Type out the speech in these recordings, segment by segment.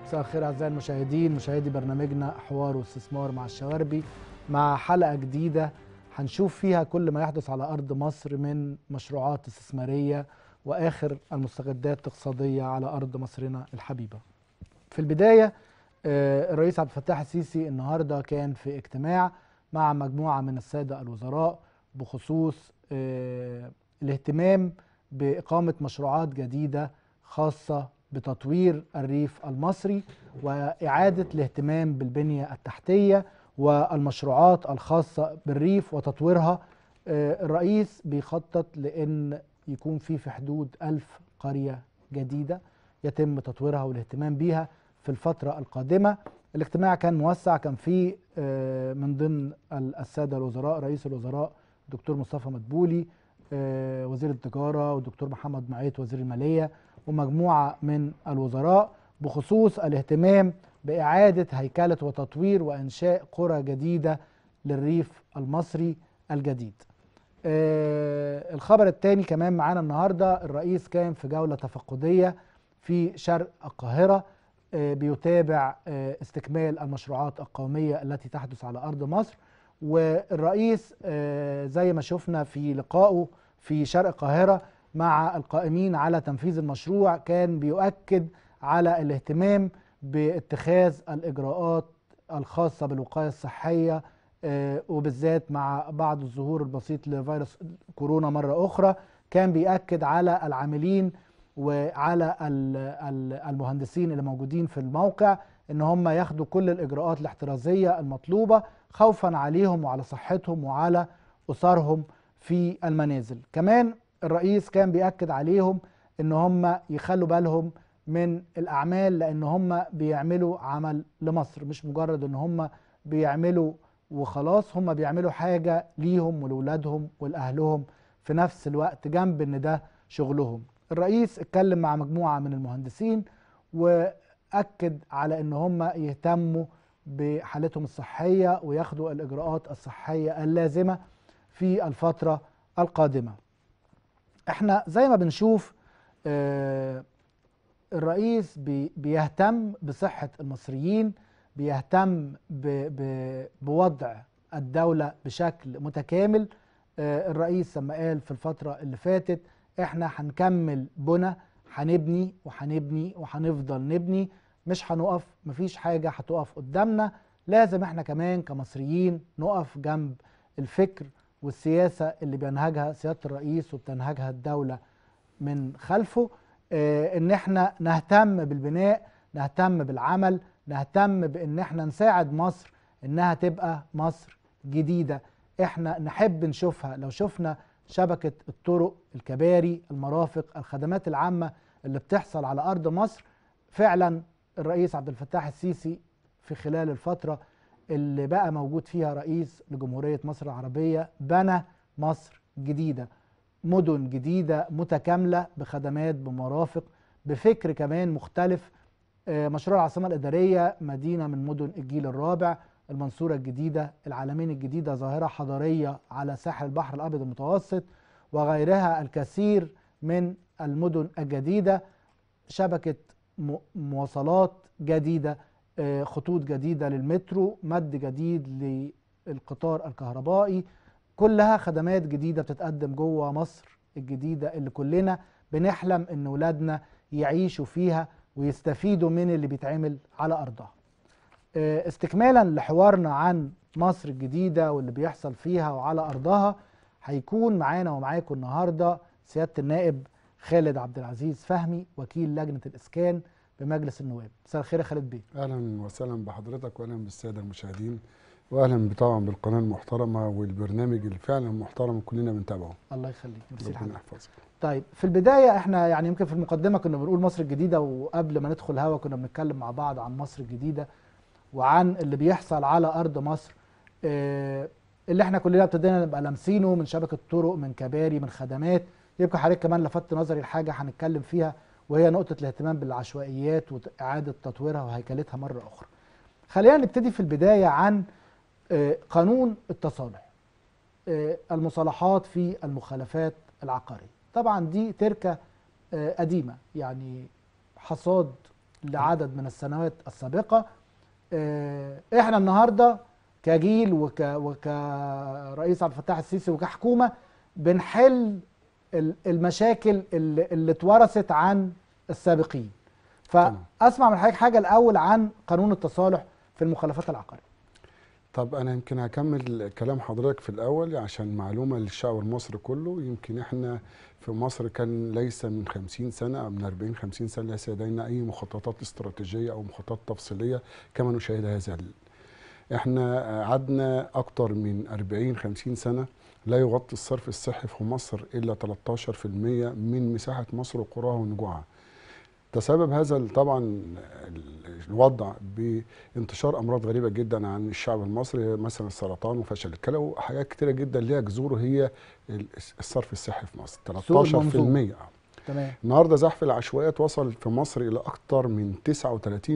مساء الخير اعزائي المشاهدين مشاهدي برنامجنا حوار واستثمار مع الشواربي مع حلقه جديده هنشوف فيها كل ما يحدث على ارض مصر من مشروعات استثماريه واخر المستجدات الاقتصاديه على ارض مصرنا الحبيبه. في البدايه آه، الرئيس عبد الفتاح السيسي النهارده كان في اجتماع مع مجموعه من الساده الوزراء بخصوص آه، الاهتمام باقامه مشروعات جديده خاصه بتطوير الريف المصري واعاده الاهتمام بالبنيه التحتيه والمشروعات الخاصه بالريف وتطويرها آه، الرئيس بيخطط لان يكون في في حدود ألف قريه جديده يتم تطويرها والاهتمام بيها في الفتره القادمه الاجتماع كان موسع كان فيه آه، من ضمن ال- الساده الوزراء رئيس الوزراء دكتور مصطفى مدبولي آه، وزير التجاره والدكتور محمد معيط وزير الماليه ومجموعه من الوزراء بخصوص الاهتمام باعاده هيكله وتطوير وانشاء قرى جديده للريف المصري الجديد. آه، الخبر الثاني كمان معانا النهارده الرئيس كان في جوله تفقديه في شرق القاهره آه، بيتابع آه، استكمال المشروعات القوميه التي تحدث على ارض مصر والرئيس آه، زي ما شفنا في لقائه في شرق القاهره مع القائمين على تنفيذ المشروع كان بيؤكد على الاهتمام باتخاذ الاجراءات الخاصه بالوقايه الصحيه آه، وبالذات مع بعض الظهور البسيط لفيروس كورونا مره اخرى كان بيأكد على العاملين وعلى ال- ال- المهندسين اللي موجودين في الموقع ان هم ياخدوا كل الاجراءات الاحترازيه المطلوبه خوفا عليهم وعلى صحتهم وعلى اسرهم في المنازل كمان الرئيس كان بيأكد عليهم ان هم يخلوا بالهم من الاعمال لان هم بيعملوا عمل لمصر مش مجرد ان هم بيعملوا وخلاص هم بيعملوا حاجه ليهم ولولادهم ولاهلهم في نفس الوقت جنب ان ده شغلهم الرئيس اتكلم مع مجموعه من المهندسين واكد على ان هم يهتموا بحالتهم الصحيه وياخدوا الاجراءات الصحيه اللازمه في الفتره القادمه احنا زي ما بنشوف آه، الرئيس بي- بيهتم بصحه المصريين بيهتم ب- ب- بوضع الدوله بشكل متكامل آه، الرئيس لما قال في الفتره اللي فاتت احنا هنكمل بنى هنبني وهنبني وهنفضل نبني مش هنقف مفيش حاجه هتقف قدامنا لازم احنا كمان كمصريين نقف جنب الفكر والسياسه اللي بينهجها سياده الرئيس وبتنهجها الدوله من خلفه آه، ان احنا نهتم بالبناء نهتم بالعمل نهتم بان احنا نساعد مصر انها تبقى مصر جديده احنا نحب نشوفها لو شفنا شبكه الطرق الكباري المرافق الخدمات العامه اللي بتحصل على ارض مصر فعلا الرئيس عبد الفتاح السيسي في خلال الفتره اللي بقى موجود فيها رئيس لجمهوريه مصر العربيه بنى مصر جديده مدن جديده متكامله بخدمات بمرافق بفكر كمان مختلف آه، مشروع العاصمه الاداريه مدينه من مدن الجيل الرابع المنصوره الجديده العالمين الجديده ظاهره حضاريه على ساحل البحر الابيض المتوسط وغيرها الكثير من المدن الجديده شبكه م- مواصلات جديده آه، خطوط جديده للمترو مد جديد للقطار الكهربائي كلها خدمات جديده بتتقدم جوه مصر الجديده اللي كلنا بنحلم ان ولادنا يعيشوا فيها ويستفيدوا من اللي بيتعمل على ارضها. آه، استكمالا لحوارنا عن مصر الجديده واللي بيحصل فيها وعلى ارضها هيكون معانا ومعاكم النهارده سياده النائب خالد عبد العزيز فهمي وكيل لجنه الاسكان بمجلس النواب. مساء الخير يا خالد بيه. اهلا وسهلا بحضرتك واهلا بالساده المشاهدين واهلا طبعا بالقناه المحترمه والبرنامج اللي فعلا محترم كلنا بنتابعه الله يخليك. ميرسي ربنا لحضرتك. يحفظك طيب في البداية احنا يعني يمكن في المقدمة كنا بنقول مصر الجديدة وقبل ما ندخل هوا كنا بنتكلم مع بعض عن مصر الجديدة وعن اللي بيحصل على أرض مصر اه اللي احنا كلنا ابتدينا نبقى لامسينه من شبكة طرق من كباري من خدمات يبقى حضرتك كمان لفت نظري لحاجة هنتكلم فيها وهي نقطة الاهتمام بالعشوائيات وإعادة تطويرها وهيكلتها مرة أخرى خلينا نبتدي في البداية عن اه قانون التصالح اه المصالحات في المخالفات العقارية طبعا دي تركة آه، قديمة يعني حصاد لعدد من السنوات السابقه آه، احنا النهارده كجيل وك وكرئيس عبد الفتاح السيسي وكحكومه بنحل ال- المشاكل اللي, اللي اتورثت عن السابقين تمام. فاسمع من حضرتك حاجه الاول عن قانون التصالح في المخالفات العقاريه طب انا يمكن هكمل كلام حضرتك في الاول عشان معلومه للشعب المصري كله يمكن احنا في مصر كان ليس من 50 سنه او من 40 50 سنه ليس لدينا اي مخططات استراتيجيه او مخططات تفصيليه كما نشاهد هذا ال- احنا قعدنا اكتر من 40 50 سنه لا يغطي الصرف الصحي في مصر الا 13% من مساحه مصر وقراها ونجوعها تسبب هذا ال- طبعا ال- الوضع بانتشار امراض غريبه جدا عن الشعب المصري مثلا السرطان وفشل الكلى وحاجات كتيره جدا ليها جذور هي ال- الصرف الصحي في مصر سوء 13% المنظومة. تمام النهارده زحف العشوائيات وصل في مصر الى اكثر من 39%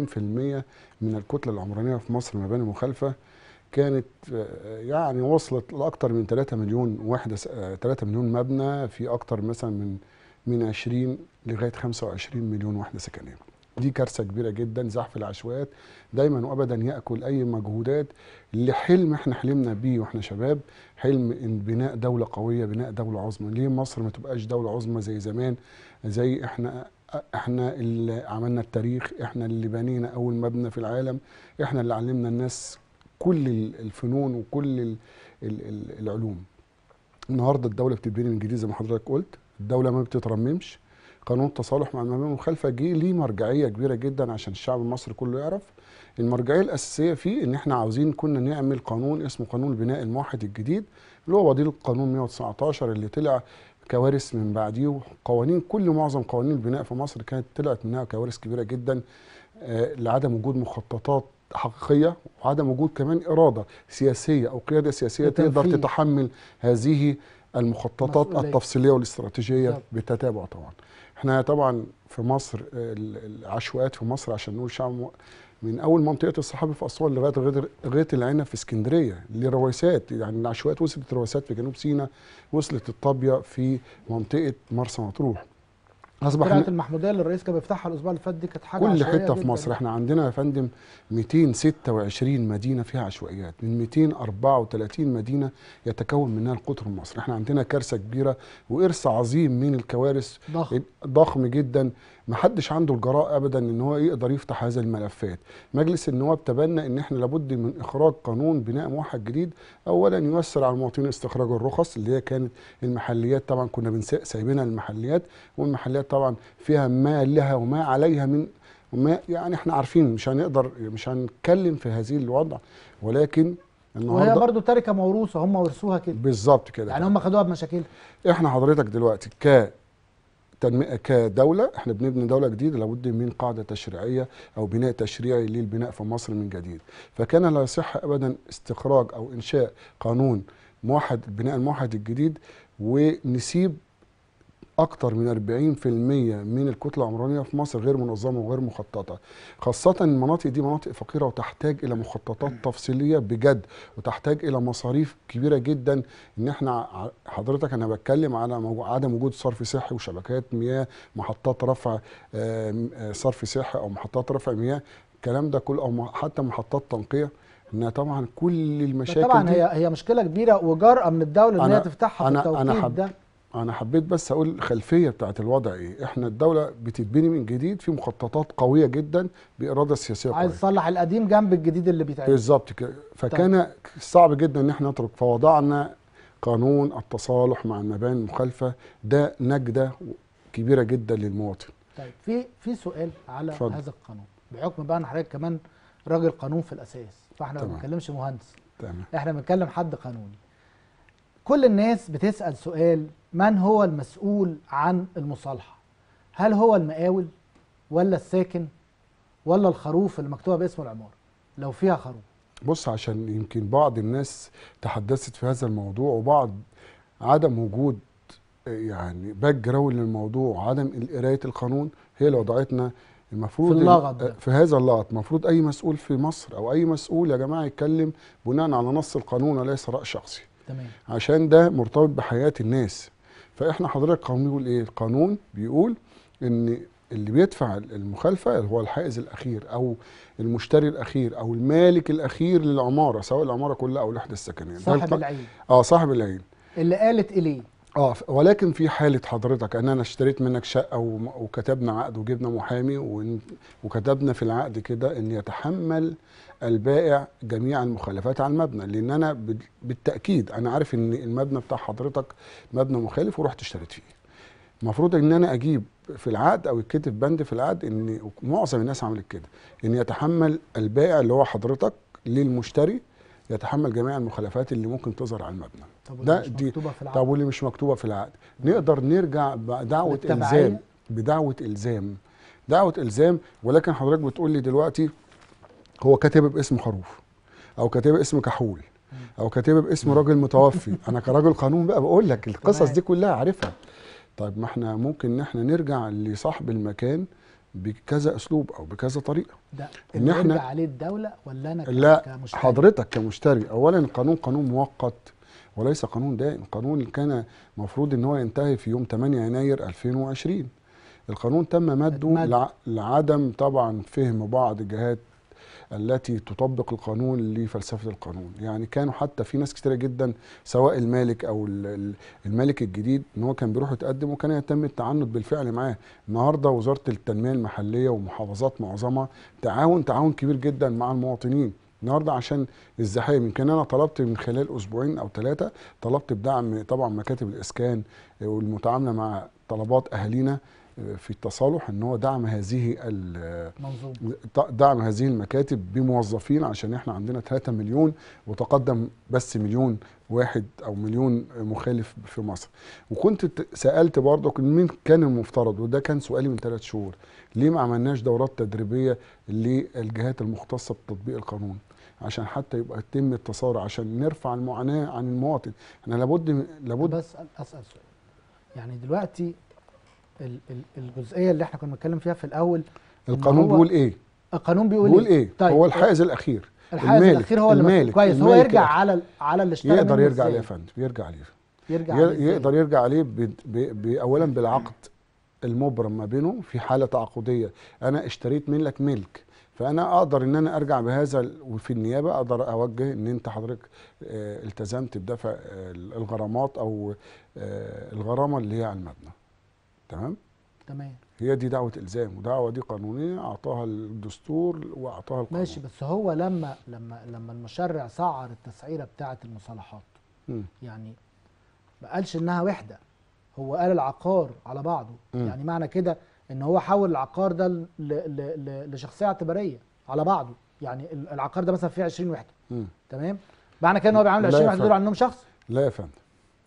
من الكتله العمرانيه في مصر مباني مخالفه كانت آه، يعني وصلت لاكثر من 3 مليون وحده س- آه، 3 مليون مبنى في اكثر مثلا من من 20 لغايه 25 مليون وحده سكنيه. دي كارثه كبيره جدا زحف العشوائيات دايما وابدا ياكل اي مجهودات لحلم احنا حلمنا بيه واحنا شباب حلم ان بناء دوله قويه بناء دوله عظمى ليه مصر ما تبقاش دوله عظمى زي زمان زي احنا احنا اللي عملنا التاريخ احنا اللي بنينا اول مبنى في العالم احنا اللي علمنا الناس كل ال- الفنون وكل ال ال ال العلوم النهارده الدوله بتتبني من جديد زي ما حضرتك قلت الدوله ما بتترممش قانون التصالح مع المباني المخالفه جه ليه مرجعيه كبيره جدا عشان الشعب المصري كله يعرف المرجعيه الاساسيه فيه ان احنا عاوزين كنا نعمل قانون اسمه قانون البناء الموحد الجديد اللي هو بديل القانون 119 اللي طلع كوارث من بعديه وقوانين كل معظم قوانين البناء في مصر كانت طلعت منها كوارث كبيره جدا آه، لعدم وجود مخططات حقيقيه وعدم وجود كمان اراده سياسيه او قياده سياسيه تقدر لتنفيذ. تتحمل هذه المخططات مسؤولية. التفصيليه والاستراتيجيه بالظبط. بالتتابع طبعا احنا طبعا في مصر ال- العشوائيات في مصر عشان نقول شعب م- من اول منطقه الصحابي في اسوان لغايه غير- لغايه العنب في اسكندريه لرويسات يعني العشوائيات وصلت رويسات في جنوب سيناء وصلت الطابيه في منطقه مرسى مطروح اصبح طلعت المحموديه اللي الرئيس كان بيفتحها الاسبوع اللي فات دي كانت حاجه كل عشوائية حته في جداً. مصر احنا عندنا يا فندم 226 مدينه فيها عشوائيات من 234 مدينه يتكون منها القطر المصري احنا عندنا كارثه كبيره وارث عظيم من الكوارث ضخم ضخم جدا ما حدش عنده الجراء ابدا ان هو يقدر يفتح هذه الملفات مجلس النواب تبنى ان احنا لابد من اخراج قانون بناء موحد جديد اولا ييسر على المواطنين استخراج الرخص اللي هي كانت المحليات طبعا كنا بنسا- سايبينها المحليات والمحليات طبعا فيها ما لها وما عليها من وما يعني احنا عارفين مش هنقدر مش هنتكلم في هذه الوضع ولكن وهي النهارده برضو تركه موروثه هم ورثوها كده بالظبط كده يعني هم خدوها بمشاكل احنا حضرتك دلوقتي ك تنمية كدولة احنا بنبني دولة جديدة لابد من قاعدة تشريعية او بناء تشريعي للبناء في مصر من جديد فكان لا يصح ابدا استخراج او انشاء قانون موحد البناء الموحد الجديد ونسيب اكتر من 40% من الكتله العمرانيه في مصر غير منظمه وغير مخططه خاصه المناطق دي مناطق فقيره وتحتاج الى مخططات تفصيليه بجد وتحتاج الى مصاريف كبيره جدا ان احنا ع- حضرتك انا بتكلم على مو- عدم وجود صرف صحي وشبكات مياه محطات رفع آم، آه، صرف صحي او محطات رفع مياه الكلام ده كله او م- حتى محطات تنقيه انها طبعا كل المشاكل طبعا دي هي هي مشكله كبيره وجرأه من الدوله ان هي أنا- تفتحها في أنا- أنا التوقيت حب- ده انا حبيت بس اقول الخلفيه بتاعت الوضع ايه احنا الدوله بتتبني من جديد في مخططات قويه جدا باراده سياسيه عايز قويه تصلح القديم جنب الجديد اللي بيتعمل بالظبط كده فكان صعب جدا ان احنا نترك فوضعنا قانون التصالح مع المباني المخالفه ده نجده كبيره جدا للمواطن طيب في في سؤال على اتفضل. هذا القانون بحكم بقى ان حضرتك كمان راجل قانون في الاساس فاحنا ما تمام. بنتكلمش مهندس تمام احنا بنتكلم حد قانوني كل الناس بتسأل سؤال من هو المسؤول عن المصالحة هل هو المقاول ولا الساكن ولا الخروف اللي مكتوبة باسم العمارة لو فيها خروف بص عشان يمكن بعض الناس تحدثت في هذا الموضوع وبعض عدم وجود يعني باك جراوند للموضوع وعدم قرايه القانون هي اللي وضعتنا المفروض في اللغط ده. في هذا اللغط المفروض اي مسؤول في مصر او اي مسؤول يا جماعه يتكلم بناء على نص القانون وليس راي شخصي تمام عشان ده مرتبط بحياه الناس فاحنا حضرتك القانون بيقول ايه القانون بيقول ان اللي بيدفع المخالفه هو الحائز الاخير او المشتري الاخير او المالك الاخير للعماره سواء العماره كلها او الوحده السكنيه ده صاحب الق- العين اه صاحب العين اللي قالت اليه اه ف- ولكن في حاله حضرتك ان انا اشتريت منك شقه وم- وكتبنا عقد وجبنا محامي وإن- وكتبنا في العقد كده ان يتحمل البائع جميع المخالفات على المبنى لان انا بال- بالتاكيد انا عارف ان المبنى بتاع حضرتك مبنى مخالف ورحت اشتريت فيه المفروض ان انا اجيب في العقد او يتكتب بند في العقد ان معظم الناس عملت كده ان يتحمل البائع اللي هو حضرتك للمشتري يتحمل جميع المخالفات اللي ممكن تظهر على المبنى طب ده ده مش دي- مكتوبه في العقد طب واللي مش مكتوبه في العقد نقدر نرجع بدعوه بالتبعية؟ الزام بدعوه الزام دعوه الزام ولكن حضرتك بتقول لي دلوقتي هو كاتبها باسم خروف او كاتبها باسم كحول او كاتبها باسم راجل متوفي انا كراجل قانون بقى بقول لك القصص تمام. دي كلها عارفها طيب ما احنا ممكن ان احنا نرجع لصاحب المكان بكذا اسلوب او بكذا طريقه ده إن اللي إحنا- يرجع عليه الدوله ولا انا ك- لا كمشتري حضرتك كمشتري اولا القانون قانون مؤقت وليس قانون دائم قانون كان مفروض ان هو ينتهي في يوم 8 يناير 2020 القانون تم مده اتمد. لع- لعدم طبعا فهم بعض الجهات التي تطبق القانون لفلسفه القانون يعني كانوا حتى في ناس كتيره جدا سواء المالك او ال- ال- المالك الجديد ان هو كان بيروح يتقدم وكان يتم التعنت بالفعل معاه النهارده وزاره التنميه المحليه ومحافظات معظمها تعاون تعاون كبير جدا مع المواطنين النهارده عشان الزحام يمكن انا طلبت من خلال اسبوعين او ثلاثه طلبت بدعم طبعا مكاتب الاسكان والمتعامله مع طلبات اهالينا في التصالح ان هو دعم هذه ال- منظومه دعم هذه المكاتب بموظفين عشان احنا عندنا 3 مليون وتقدم بس مليون واحد او مليون مخالف في مصر وكنت ت- سالت برضه مين كان المفترض وده كان سؤالي من ثلاث شهور ليه ما عملناش دورات تدريبيه للجهات المختصه بتطبيق القانون عشان حتى يبقى يتم التصارع عشان نرفع المعاناه عن المواطن احنا لابد من- لابد بس أسأل- اسال سؤال يعني دلوقتي ال- ال- الجزئيه اللي احنا كنا بنتكلم فيها في الاول إن القانون هو- بيقول ايه القانون بيقول, بيقول ايه طيب هو الحائز الاخير الحائز المالك- الاخير هو اللي المالك- المالك كويس هو المالك يرجع الأخير. على ال- على اللي اشترى يقدر منه يرجع إزاي؟ عليه يا فندم يرجع عليه يرجع ي- عليه إزاي؟ يقدر يرجع عليه ب- ب- ب- اولا بالعقد المبرم ما بينهم في حاله تعاقديه انا اشتريت منك ملك فانا اقدر ان انا ارجع بهذا ال- وفي النيابه اقدر اوجه ان انت حضرتك آه، التزمت بدفع آه، الغرامات او آه، الغرامه اللي هي على المبنى تمام تمام هي دي دعوه الزام ودعوه دي قانونيه اعطاها الدستور واعطاها القانون ماشي بس هو لما لما لما المشرع سعر التسعيره بتاعه المصالحات مم. يعني ما قالش انها وحده هو قال العقار على بعضه مم. يعني معنى كده ان هو حول العقار ده ل- ل- ل- لشخصيه اعتباريه على بعضه يعني ال- العقار ده مثلا فيه 20 وحده مم. تمام معنى كده ان هو بيعامل لا 20 يا وحده دول فندم. عنهم شخص لا يا فندم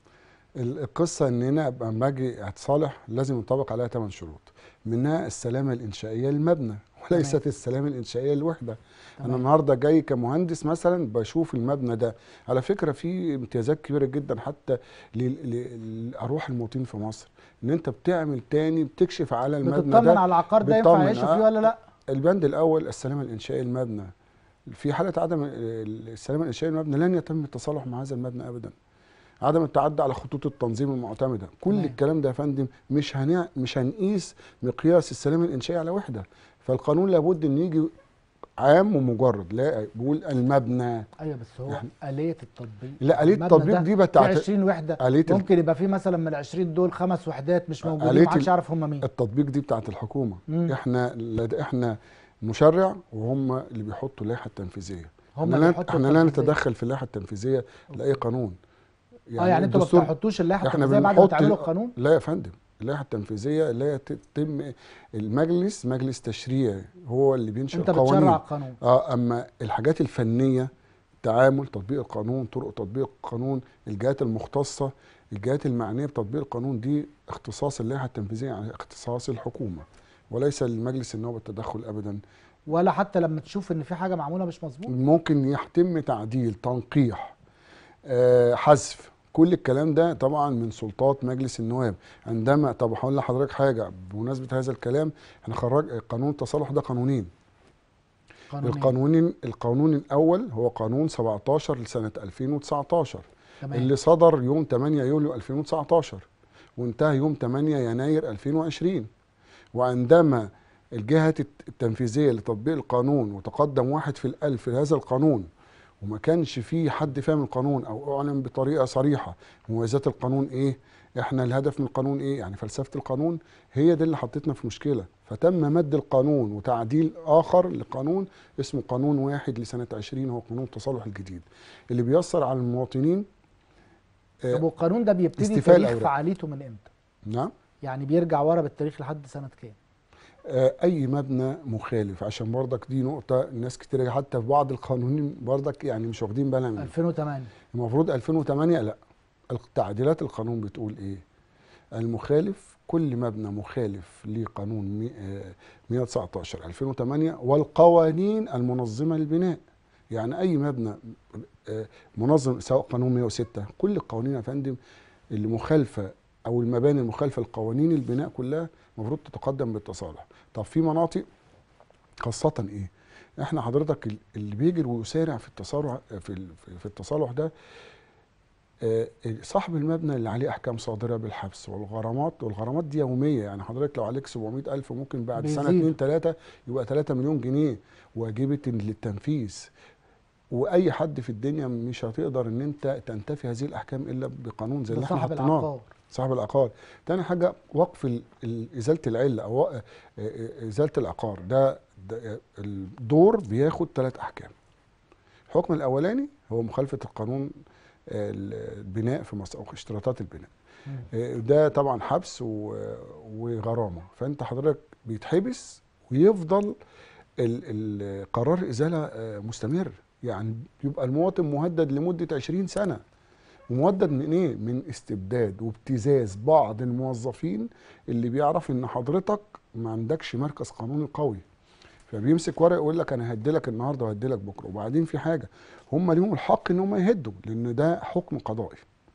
ال- القصه ان انا ابقى لما اجي اتصالح لازم ينطبق عليها ثمان شروط منها السلامه الانشائيه للمبنى وليست السلامه الانشائيه للوحده انا تمام. النهارده جاي كمهندس مثلا بشوف المبنى ده على فكره في امتيازات كبيره جدا حتى ل- ل- لارواح المواطنين في مصر ان انت بتعمل تاني بتكشف على المبنى بتطمن ده على العقار ده ينفع بتطمن، يعيشوا آه. فيه ولا لا البند الاول السلامه الانشائيه للمبنى في حاله عدم ال- السلامه الانشائيه للمبنى لن يتم التصالح مع هذا المبنى ابدا عدم التعدي على خطوط التنظيم المعتمده كل تمام. الكلام ده يا فندم مش هنع... مش هنقيس مقياس السلامه الانشائيه على وحده فالقانون لابد ان يجي عام ومجرد لا بيقول المبنى ايوه بس هو إحنا- آلية التطبيق لا آلية المبنى التطبيق ده دي فيه بتاعت 20 وحده آلية ال- ممكن يبقى فيه مثلا من ال 20 دول خمس وحدات مش موجودين آلية محدش ال- يعرف هم مين التطبيق دي بتاعت الحكومه مم. احنا لد... احنا مشرع وهم اللي بيحطوا اللائحه التنفيذيه هم احنا اللي لا بيحطوا احنا لا التنفيذية. نتدخل في اللائحه التنفيذيه لاي قانون اه يعني انتوا ما الدستور- بتحطوش اللائحه احنا التنفيذيه بعد ما بنحط تعملوا القانون لا يا فندم اللائحه التنفيذيه لا تتم المجلس مجلس تشريعي هو اللي بينشئ انت القوانين بتشرع القانون اه اما الحاجات الفنيه تعامل تطبيق القانون طرق تطبيق القانون الجهات المختصه الجهات المعنيه بتطبيق القانون دي اختصاص اللائحه التنفيذيه يعني اختصاص الحكومه وليس للمجلس ان هو بالتدخل ابدا ولا حتى لما تشوف ان في حاجه معموله مش مظبوط ممكن يتم تعديل تنقيح آه، حذف كل الكلام ده طبعا من سلطات مجلس النواب عندما طب هقول لحضرتك حاجه بمناسبه هذا الكلام احنا خرج قانون التصالح ده قانونين قانونيا القانون القانون الاول هو قانون 17 لسنه 2019 تمام اللي صدر يوم 8 يوليو 2019 وانتهى يوم 8 يناير 2020 وعندما الجهة التنفيذية لتطبيق القانون وتقدم واحد في الألف لهذا القانون وما كانش فيه حد فاهم القانون أو أعلن بطريقة صريحة مميزات القانون إيه إحنا الهدف من القانون إيه يعني فلسفة القانون هي دي اللي حطتنا في مشكلة فتم مد القانون وتعديل آخر لقانون اسمه قانون واحد لسنة 20 هو قانون التصالح الجديد اللي بيسر على المواطنين آه، طب والقانون ده بيبتدي استيفاء تاريخ الأوراق. فعاليته من امتى؟ نعم يعني بيرجع ورا بالتاريخ لحد سنه كام؟ آه، اي مبنى مخالف عشان برضك دي نقطه ناس كتير حتى في بعض القانونين برضك يعني مش واخدين بالها منها 2008 المفروض 2008 لا تعديلات القانون بتقول ايه المخالف كل مبنى مخالف لقانون مي- آه، 119 2008 والقوانين المنظمه للبناء يعني اي مبنى آه، منظم سواء قانون 106 كل القوانين يا فندم اللي مخالفه او المباني المخالفه لقوانين البناء كلها المفروض تتقدم بالتصالح طب في مناطق خاصه ايه احنا حضرتك ال- اللي بيجري ويسارع في التصالح في ال- في التصالح ده آه، صاحب المبنى اللي عليه احكام صادره بالحبس والغرامات والغرامات دي يوميه يعني حضرتك لو عليك 700 الف ممكن بعد سنه بيزيد. 2 3 يبقى 3 مليون جنيه واجبه للتنفيذ واي حد في الدنيا مش هتقدر ان انت تنتفي هذه الاحكام الا بقانون زي ده اللي احنا صاحب حطيناه العقار صاحب العقار تاني حاجه وقف ال- ال- ازاله العله او وق- آه، آه، ازاله العقار ده, ده الدور بياخد ثلاث احكام الحكم الاولاني هو مخالفه القانون آه، البناء في مصر او اشتراطات البناء مم. آه، ده طبعا حبس و- وغرامه فانت حضرتك بيتحبس ويفضل ال- ال- قرار الازاله آه، مستمر يعني بيبقى المواطن مهدد لمده 20 سنه ومهدد من ايه؟ من استبداد وابتزاز بعض الموظفين اللي بيعرف ان حضرتك ما عندكش مركز قانوني قوي فبيمسك ورق يقول لك انا هديلك النهارده وهديلك بكره وبعدين في حاجه هم ليهم الحق ان هم يهدوا لان ده حكم قضائي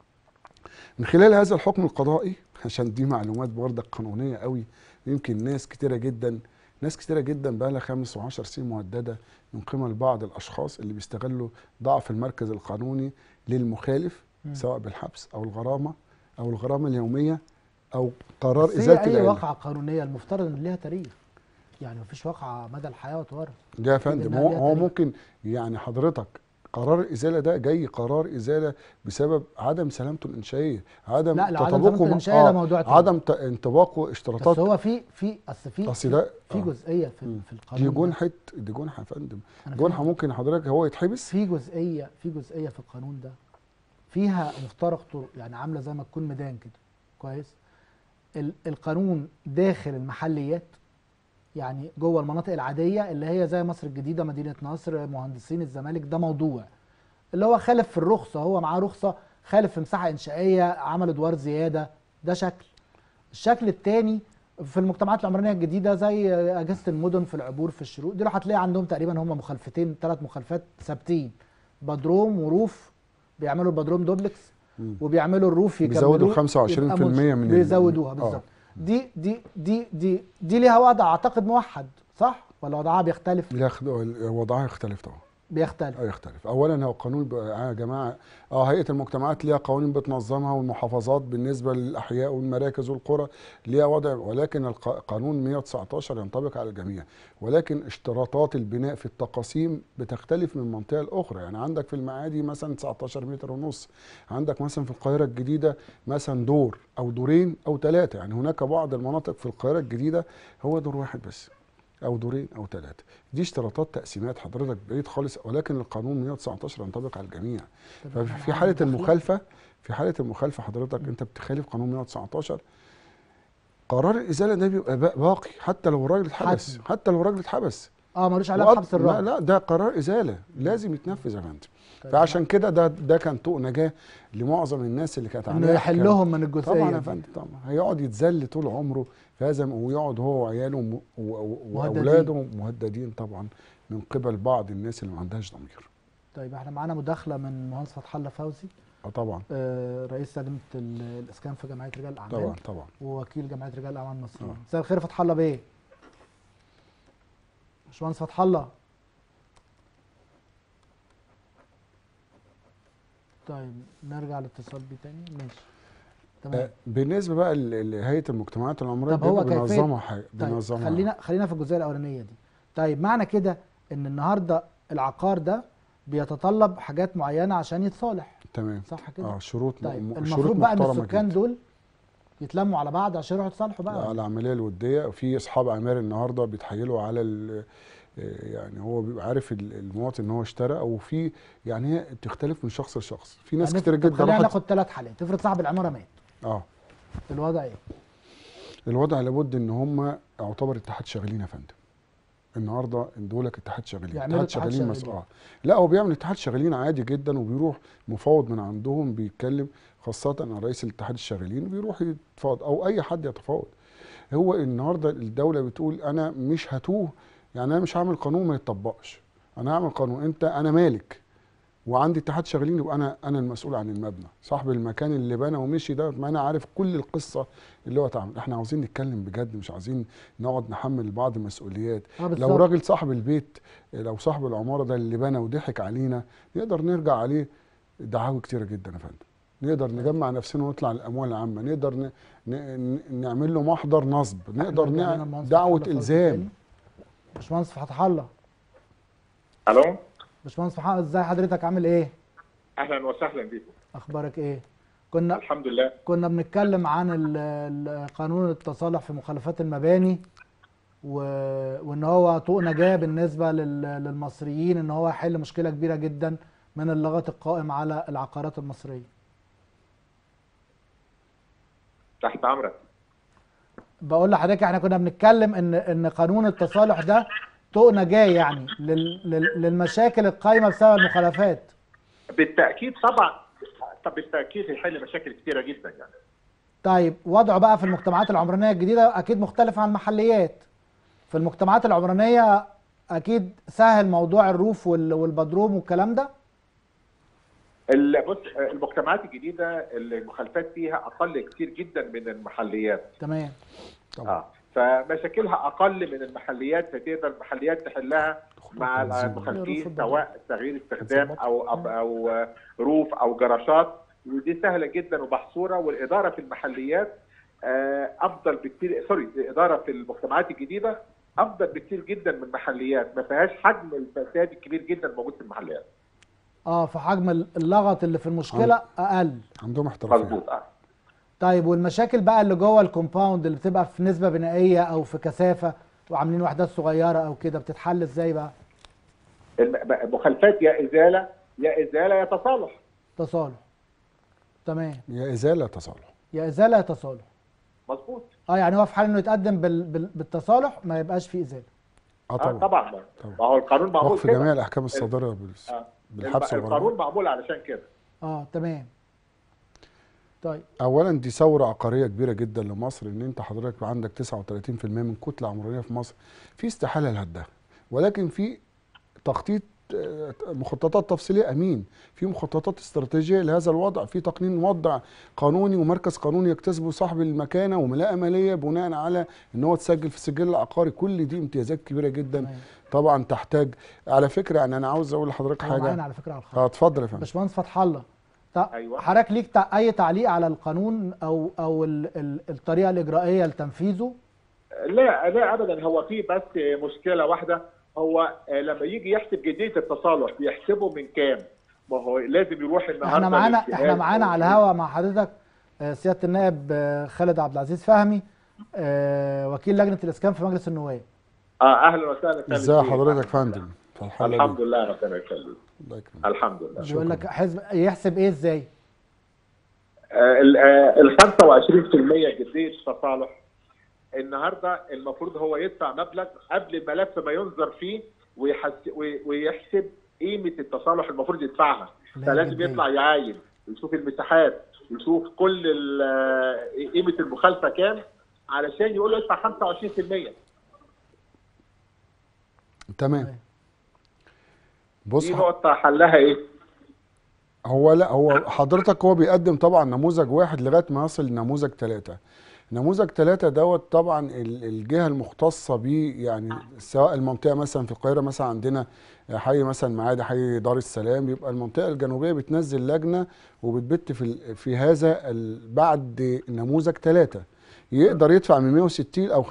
من خلال هذا الحكم القضائي عشان دي معلومات برضك قانونيه قوي يمكن ناس كتيره جدا ناس كتيره جدا بقى لها خمس وعشر سنين مهدده من قبل بعض الاشخاص اللي بيستغلوا ضعف المركز القانوني للمخالف مم. سواء بالحبس او الغرامه او الغرامه اليوميه او قرار بس هي ازاله اي العلة. واقعه قانونيه المفترض ان ليها تاريخ يعني مفيش واقعه مدى الحياه وتورث ده يا فندم إنها هو ليها هو تاريخ. ممكن يعني حضرتك قرار الازاله ده جاي قرار ازاله بسبب عدم سلامته الانشائيه عدم لا لا عدم تطابقه ضبط مع- الانشاء ده آه، موضوع تاني عدم ت- انطباقه بس اشتراطات هو في في اصل في اصل ده في آه. جزئيه في, مم. في القانون دي ده. جنحه دي جنحه يا فندم أنا جنحه فاهم. ممكن حضرتك هو يتحبس في جزئيه في جزئيه في القانون ده فيها مفترق طرق يعني عامله زي ما تكون ميدان كده كويس ال- القانون داخل المحليات يعني جوه المناطق العاديه اللي هي زي مصر الجديده مدينه نصر مهندسين الزمالك ده موضوع اللي هو خالف في الرخصه هو معاه رخصه خالف في مساحه انشائيه عمل ادوار زياده ده شكل الشكل الثاني في المجتمعات العمرانيه الجديده زي اجهزه المدن في العبور في الشروق دول هتلاقي عندهم تقريبا هم مخالفتين ثلاث مخالفات ثابتين بدروم وروف بيعملوا البدروم دوبلكس مم. وبيعملوا الروف بيزودوا يكملوه 25% يبقى من ال- بيزودوها آه. بالظبط دي دي دي دي دي ليها وضع اعتقد موحد صح ولا وضعها بيختلف لا خد- وضعها يختلف طبعا بيختلف اه يختلف اولا هو قانون بقى- يا جماعه اه هيئه المجتمعات ليها قوانين بتنظمها والمحافظات بالنسبه للاحياء والمراكز والقرى ليها وضع ولكن الق- قانون 119 ينطبق على الجميع ولكن اشتراطات البناء في التقاسيم بتختلف من منطقه لاخرى يعني عندك في المعادي مثلا 19 متر ونص عندك مثلا في القاهره الجديده مثلا دور او دورين او ثلاثه يعني هناك بعض المناطق في القاهره الجديده هو دور واحد بس او دورين او ثلاثه دي اشتراطات تقسيمات حضرتك بعيد خالص ولكن القانون 119 ينطبق على الجميع طب ففي إحنا في معانا حاله مداخلة؟ المخالفه في حاله المخالفه حضرتك انت بتخالف قانون 119 قرار الازاله ده بيبقى با- باقي حتى لو الراجل اتحبس حتمي. حتى لو الراجل اتحبس اه ملوش علاقه وقت- بحبس لا, الراجل لا ده قرار ازاله لازم يتنفذ يا فندم طيب فعشان كده ده ده كان طوق نجاه لمعظم الناس اللي كانت انه عندها يحلهم من الجزئيه طبعا يا دي. فندم طبعا هيقعد يتذل طول عمره في هذا ويقعد هو وعياله وم- و- و- مهددين. واولاده مهددين طبعا من قبل بعض الناس اللي ما عندهاش ضمير طيب احنا معانا مداخله من مهندس فتح الله فوزي اه طبعا آه رئيس لجنه ال- الاسكان في جمعيه رجال الاعمال طبعا طبعا ووكيل جمعيه رجال الاعمال المصريين آه. مساء الخير يا فتح الله بيه باشمهندس فتح الله طيب نرجع للاتصال بيه تاني ماشي تمام بالنسبه بقى ل- لهيئه المجتمعات العمرانيه طب هو بيبقوا كيفية- بينظموا حاجه طيب بينظموا خلينا خلينا في الجزئيه الاولانيه دي طيب معنى كده ان النهارده العقار ده بيتطلب حاجات معينه عشان يتصالح تمام صح كده اه شروط م- طيب م- شروط المفروض بقى ان محترمه السكان جدا دول يتلموا على بعض عشان يروحوا يتصالحوا بقى على العمليه الوديه وفي اصحاب اعمال النهارده بيتحايلوا على ال- يعني هو بيبقى عارف ال- المواطن ان هو اشترى او في يعني هي بتختلف من شخص لشخص في ناس يعني كتير طب جدا خلينا راحت ناخد ثلاث حالات افرض صاحب العماره مات اه الوضع ايه الوضع لابد ان هم يعتبر اتحاد شغالين يا فندم النهارده دولك اتحاد شغالين يعملوا اتحاد اتحاد شغالين مس... شغالين. اه لا هو بيعمل اتحاد شغالين عادي جدا وبيروح مفاوض من عندهم بيتكلم خاصة عن رئيس الاتحاد الشغالين بيروح يتفاوض او اي حد يتفاوض هو النهارده الدولة بتقول انا مش هتوه يعني انا مش هعمل قانون ما يتطبقش انا هعمل قانون انت انا مالك وعندي اتحاد شغالين يبقى انا انا المسؤول عن المبنى صاحب المكان اللي بنى ومشي ده ما انا عارف كل القصه اللي هو اتعمل احنا عاوزين نتكلم بجد مش عايزين نقعد نحمل بعض مسؤوليات اه لو بالظبط راجل صاحب البيت لو صاحب العماره ده اللي بنى وضحك علينا نقدر نرجع عليه دعاوي كتيره جدا يا فندم نقدر نجمع نفسنا ونطلع الاموال العامه نقدر ن... ن... ن- نعمل له محضر نصب نقدر رجعنا نع... لمهندس دعوه فتح الله الزام تاني. باشمهندس فتح الله الو باشمهندس فتح الله ازاي حضرتك عامل ايه اهلا وسهلا بكم اخبارك ايه كنا الحمد لله كنا بنتكلم عن ال- ال- قانون التصالح في مخالفات المباني و... وان هو طوق نجاه بالنسبه لل... للمصريين ان هو يحل مشكله كبيره جدا من اللغط القائم على العقارات المصريه تحت امرك بقول لحضرتك احنا كنا بنتكلم ان ان قانون التصالح ده طوق نجاه يعني لل... لل... للمشاكل القائمه بسبب المخالفات بالتاكيد طبعا طب بالتاكيد هيحل مشاكل كثيره جدا يعني طيب وضعه بقى في المجتمعات العمرانيه الجديده اكيد مختلف عن المحليات في المجتمعات العمرانيه اكيد سهل موضوع الروف وال- والبدروم والكلام ده ال- بص المجتمعات الجديده المخالفات فيها اقل كتير جدا من المحليات تمام طبعا اه فمشاكلها اقل من المحليات فتقدر المحليات تحلها مع الروف المخالفين البدروم. سواء تغيير استخدام او او, أو روف او جراشات ودي سهله جدا ومحصوره والاداره في المحليات آه، افضل بكتير سوري الاداره في المجتمعات الجديده افضل بكتير جدا من المحليات ما فيهاش حجم الفساد الكبير جدا الموجود في المحليات اه فحجم اللغط اللي في المشكله اقل عندهم احترافيه مظبوط اه طيب والمشاكل بقى اللي جوه الكومباوند اللي بتبقى في نسبه بنائيه او في كثافه وعاملين وحدات صغيره او كده بتتحل ازاي بقى الم- المخالفات يا ازاله يا ازاله يا تصالح تصالح تمام يا ازاله تصالح يا ازاله يا تصالح مظبوط اه يعني هو في حال انه يتقدم بال... بال... بالتصالح ما يبقاش فيه ازاله اه اه طبعا طبعا ما طبعا. ما هو القانون معمول وقف كده جميع الاحكام الصادره بال- آه. بالحبس الم- والغرامه القانون معمول علشان كده اه تمام طيب اولا دي ثوره عقاريه كبيره جدا لمصر ان انت حضرتك بقى عندك 39% من كتله عمرانيه في مصر في استحاله لهدها ولكن في تخطيط آه، مخططات تفصيليه امين في مخططات استراتيجيه لهذا الوضع في تقنين وضع قانوني ومركز قانوني يكتسبه صاحب المكانه وملاءه ماليه بناء على ان هو تسجل في السجل العقاري كل دي امتيازات كبيره جدا تمام طبعا تحتاج على فكره يعني انا عاوز اقول لحضرتك هو معانا حاجه على فكره على الخط اه اتفضل يا فندم باشمهندس فتح الله طب أيوة. حضرتك ليك تع- اي تعليق على القانون او او ال... ال... الطريقه الاجرائيه لتنفيذه لا لا ابدا هو في بس مشكله واحده هو لما يجي يحسب جديه التصالح بيحسبه من كام؟ ما هو لازم يروح النهارده احنا معانا للجهاز احنا معانا أو على الهوا مع حضرتك آه، سياده النائب آه، خالد عبد العزيز فهمي آه، وكيل لجنه الاسكان في مجلس النواب اه اهلا وسهلا خالد ازاي بيه. حضرتك يا فندم في الحاله الحمد دي لله ربنا يخليك الله يكرمك الحمد لله بيقول لك حزب يحسب ايه ازاي آه، ال آه، ال 25% جديه التصالح النهارده المفروض هو يدفع مبلغ قبل الملف ما ينظر فيه ويحس وي- ويحسب قيمه التصالح المفروض يدفعها اللي هي فلازم الجدية. يطلع يعاين يشوف المساحات يشوف كل ال- آه، قيمه المخالفه كام علشان يقول له ادفع 25% تمام بص دي نقطه حلها ايه؟ هو لا هو حضرتك هو بيقدم طبعا نموذج واحد لغايه ما يصل لنموذج ثلاثه نموذج ثلاثة دوت طبعا ال- الجهة المختصة بيه يعني سواء المنطقة مثلا في القاهرة مثلا عندنا حي مثلا معادي حي دار السلام يبقى المنطقة الجنوبية بتنزل لجنة وبتبت في ال- في هذا ال- بعد نموذج ثلاثة يقدر يدفع من 160 او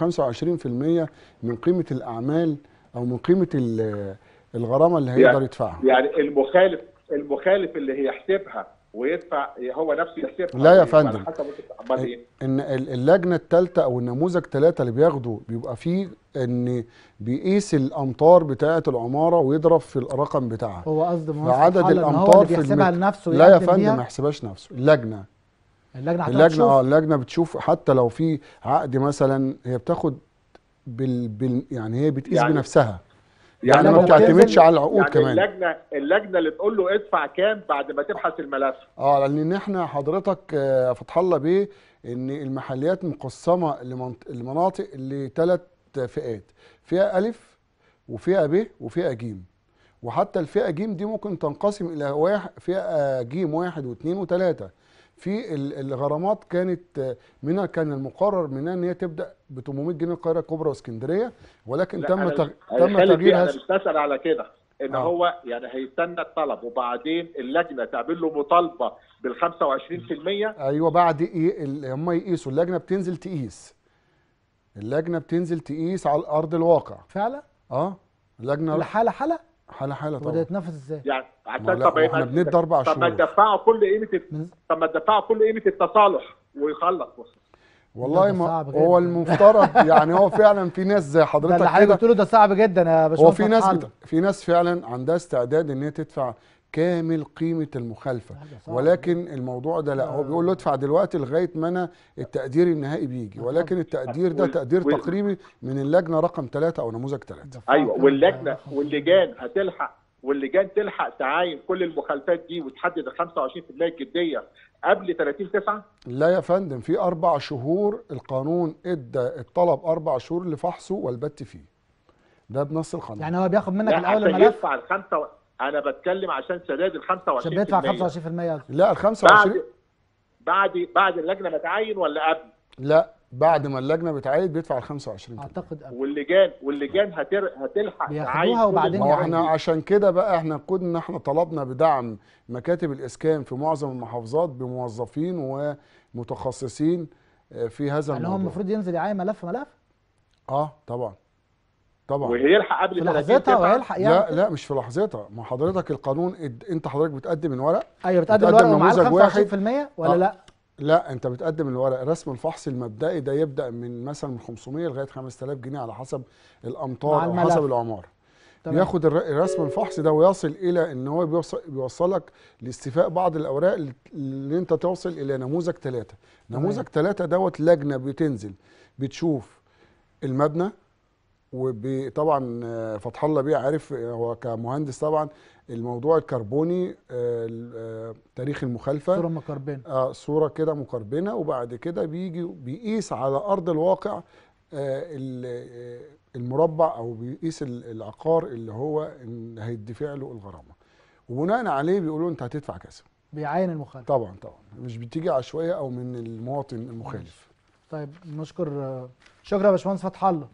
25% من قيمة الأعمال او من قيمة ال- الغرامة اللي هيقدر يعني- يدفعها يعني المخالف المخالف اللي هيحسبها ويدفع هو نفسه يحسبها لا يا على فندم. حسب امال ايه ان ال- اللجنه الثالثه او النموذج ثلاثه اللي بياخده بيبقى فيه ان بيقيس الامتار بتاعه العماره ويضرب في الرقم بتاعها هو قصد مهندس فعدد فتح الله إن هو الامتار اللي في بيحسبها المتر لنفسه لا يا ويقدم فندم بيها؟ ما يحسبهاش نفسه اللجنه اللجنه هتقعد اللجنه تشوف. اه اللجنه بتشوف حتى لو في عقد مثلا هي بتاخد بال, بال يعني هي بتقيس يعني- بنفسها يعني يعني ما اللجنة بتعتمدش بتنزل- على العقود يعني كمان اللجنه اللجنه اللي تقول له ادفع كام بعد ما تبحث الملف اه لان احنا حضرتك آه، فتح الله بيه ان المحليات مقسمه لمنط- لمناطق لثلاث فئات فئه الف وفئه ب وفئه ج وحتى الفئه ج دي ممكن تنقسم الى واحد فئه ج واحد واثنين وثلاثه في ال- الغرامات كانت آه، منها كان المقرر منها ان هي تبدا ب 800 جنيه القاهره الكبرى واسكندريه ولكن لا، تم أنا- تغ... أنا تم خالد تغيير بيه، هذا انا مش بسال على كده ان آه. هو يعني هيستنى الطلب وبعدين اللجنه تعمل له مطالبه بال 25% ايوه بعد ايه ال- هم يقيسوا اللجنه بتنزل تقيس اللجنه بتنزل تقيس على ارض الواقع فعلا اه اللجنه الحاله حاله حاله حاله وده طبعا يتنفذ ازاي يعني ما عشان لا، طب يبقى- واحنا بندي أربع طب ما شهور. تدفعوا كل قيمه الت- من- طب ما تدفعوا كل قيمه التصالح ويخلص والله ده ما صعب هو جدا. المفترض يعني هو فعلا في ناس زي ده حضرتك اللي حضرتك كده قلت له ده صعب جدا يا هو باشمهندس في ناس فتح بت... الله. في ناس فعلا عندها استعداد ان هي تدفع كامل قيمه المخالفه حاجة صعبة ولكن الموضوع ده لا هو بيقول له ادفع دلوقتي لغايه ما انا التقدير النهائي بيجي ولكن التقدير ده وال- تقدير وال- تقريبي من اللجنه رقم ثلاثة او نموذج ثلاثة ده ايوه فعلا واللجنه رقم واللجان هتلحق واللجان تلحق تعاين كل المخالفات دي وتحدد ال 25% الجديه قبل 30 9 لا يا فندم في اربع شهور القانون ادى الطلب اربع شهور لفحصه والبت فيه ده بنص القانون يعني هو بياخد منك لا الاول عشان الملف يدفع الخمسه و... انا بتكلم عشان سداد ال 25% عشان بيدفع 25% قصدي. لا ال 25 بعد بعد بعد اللجنه ما تعين ولا قبل لا بعد ما اللجنه بتعايد بيدفع ال 25 اعتقد قبل واللجان واللجان هتر... هتلحق بياخدوها تعين كل وبعدين ما هو المخالفات احنا دي. عشان كده بقى احنا كنا احنا طلبنا بدعم مكاتب الاسكان في معظم المحافظات بموظفين ومتخصصين آه، في هذا يعني هو الموضوع المفروض ينزل يعاين ملف ملف اه طبعا طبعا وهيلحق في قبل 30 لحظتها 9 وهيلحق يعني لا لا مش في لحظتها ما حضرتك القانون اد- انت حضرتك بتقدم الورق ايوه بتقدم بتقدم الورق ومعاه نموذج واحد. 25% ولا آه. لا لا انت بتقدم الورق رسم الفحص المبدئي ده يبدا من مثلا من 500 لغايه 5000 جنيه على حسب مع الامطار او الملف. حسب العماره تمام. بياخد الر- رسم الفحص ده ويصل الى ان هو بيوصل بيوصلك لاستيفاء بعض الاوراق اللي- اللي انت توصل الى نموذج ثلاثة نموذج ثلاثة دوت لجنه بتنزل بتشوف المبنى وطبعا آه، فتح الله بيه عارف آه، هو كمهندس طبعا الموضوع الكربوني آه، ال- آه، تاريخ المخالفه صوره مكربنه آه صورة كده مكربنة وبعد كده بيجي بيقيس على أرض الواقع آه ال- آه، المربع أو بيقيس ال- العقار اللي هو إن هيدفع له الغرامة وبناء عليه بيقولوا أنت هتدفع كذا بيعاين المخالف طبعا طبعا مش بتيجي عشوائية أو من المواطن المخالف طيب نشكر آه، شكرا يا باشمهندس فتح الله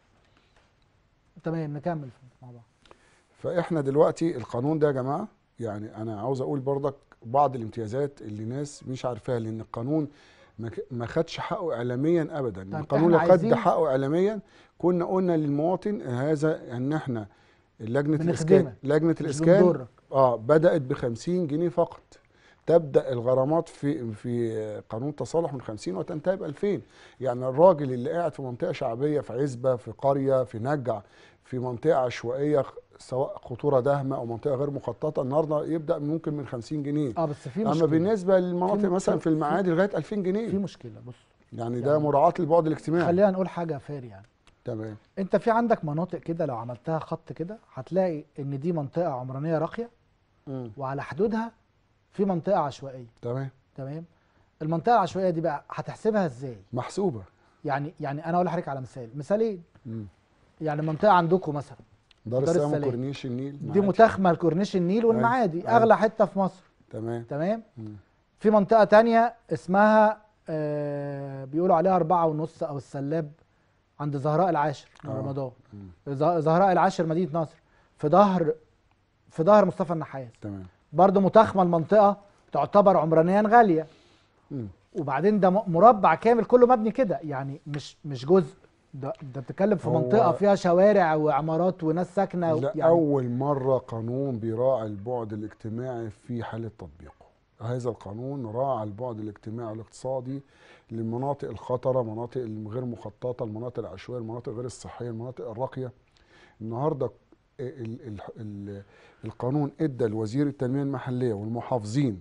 تمام نكمل مع بعض فإحنا دلوقتي القانون ده يا جماعة يعني أنا عاوز أقول برضك بعض الامتيازات اللي ناس مش عارفاها لأن القانون ما ك- ما خدش حقه اعلاميا ابدا طيب القانون لو إحنا خد عايزين- حقه اعلاميا كنا قلنا للمواطن هذا ان احنا لجنه بنخدمك، الاسكان لجنه مش الاسكان بنضرك. اه بدات ب 50 جنيه فقط تبدا الغرامات في في قانون التصالح من 50 وتنتهي ب 2000 يعني الراجل اللي قاعد في منطقه شعبيه في عزبه في قريه في نجع في منطقه عشوائيه سواء خطوره داهمه او منطقه غير مخططه النهارده يبدا ممكن من 50 جنيه اه بس في اما مشكله بالنسبه للمناطق في- مثلا في- في المعادي لغايه 2000 في جنيه مشكله بص يعني ده يعني مراعاه للبعد الاجتماعي خلينا نقول حاجه فير يعني تمام انت في عندك مناطق كده لو عملتها خط كده هتلاقي ان دي منطقه عمرانيه راقيه مم. وعلى حدودها في منطقه عشوائيه تمام تمام المنطقه العشوائيه دي بقى هتحسبها ازاي محسوبه يعني يعني انا اقول لحضرتك على مثال مثالين مم. يعني منطقه عندكم مثلا دار دار السلام السلام. كورنيش النيل دي معادي. متاخمه لكورنيش النيل والمعادي أيوة. اغلى حته في مصر تمام تمام مم. في منطقه تانية اسمها آه بيقولوا عليها أربعة ونص أو السلاب عند زهراء العاشر من آه. رمضان مم. ز- زهراء العاشر مدينة نصر في ظهر في ظهر مصطفى النحاس تمام برضه متاخمة المنطقة تعتبر عمرانيا غالية مم. وبعدين ده م- مربع كامل كله مبني كده يعني مش مش جزء ده ده بتتكلم في هو- منطقة فيها شوارع وعمارات وناس ساكنة و- لا يعني أول مرة قانون بيراعي البعد الاجتماعي في حالة تطبيقه هذا القانون راعى البعد الاجتماعي والاقتصادي للمناطق الخطرة مناطق الغير مخططة المناطق العشوائية المناطق غير الصحية المناطق الراقية النهاردة ال ال ال القانون ادى لوزير التنمية المحلية والمحافظين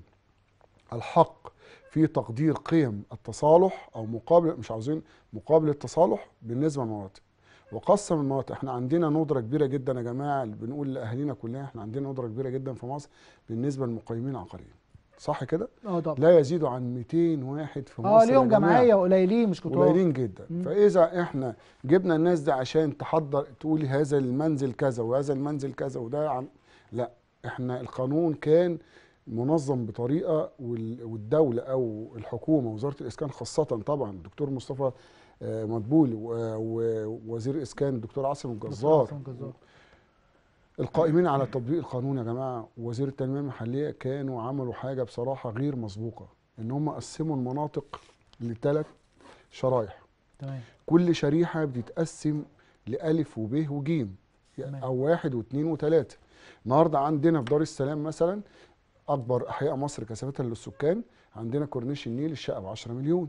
الحق في تقدير قيم التصالح او مقابل مش عاوزين مقابل التصالح بالنسبه للمناطق وقسم المناطق احنا عندنا ندره كبيره جدا يا جماعه بنقول لاهالينا كلها احنا عندنا ندره كبيره جدا في مصر بالنسبه للمقيمين العقاريين صح كده اه طبعا لا يزيد عن 200 واحد في مصر اه يا ليهم جماعة. جمعية قليلين مش كتار قليلين جدا مم. فاذا احنا جبنا الناس دي عشان تحضر تقولي هذا المنزل كذا وهذا المنزل كذا وده عم لا احنا القانون كان منظم بطريقه وال- والدوله او الحكومه وزاره الاسكان خاصه طبعا الدكتور مصطفى آه، مدبول و- ووزير الاسكان الدكتور عاصم دكتور الجزار عاصم الجزار. القائمين على تطبيق القانون يا جماعه وزير التنميه المحليه كانوا عملوا حاجه بصراحه غير مسبوقه ان هم قسموا المناطق لثلاث شرايح تمام كل شريحه بتتقسم لالف وب وجيم تمام. او واحد واثنين وثلاثه النهارده عندنا في دار السلام مثلا اكبر احياء مصر كثافه للسكان عندنا كورنيش النيل الشقه ب 10 مليون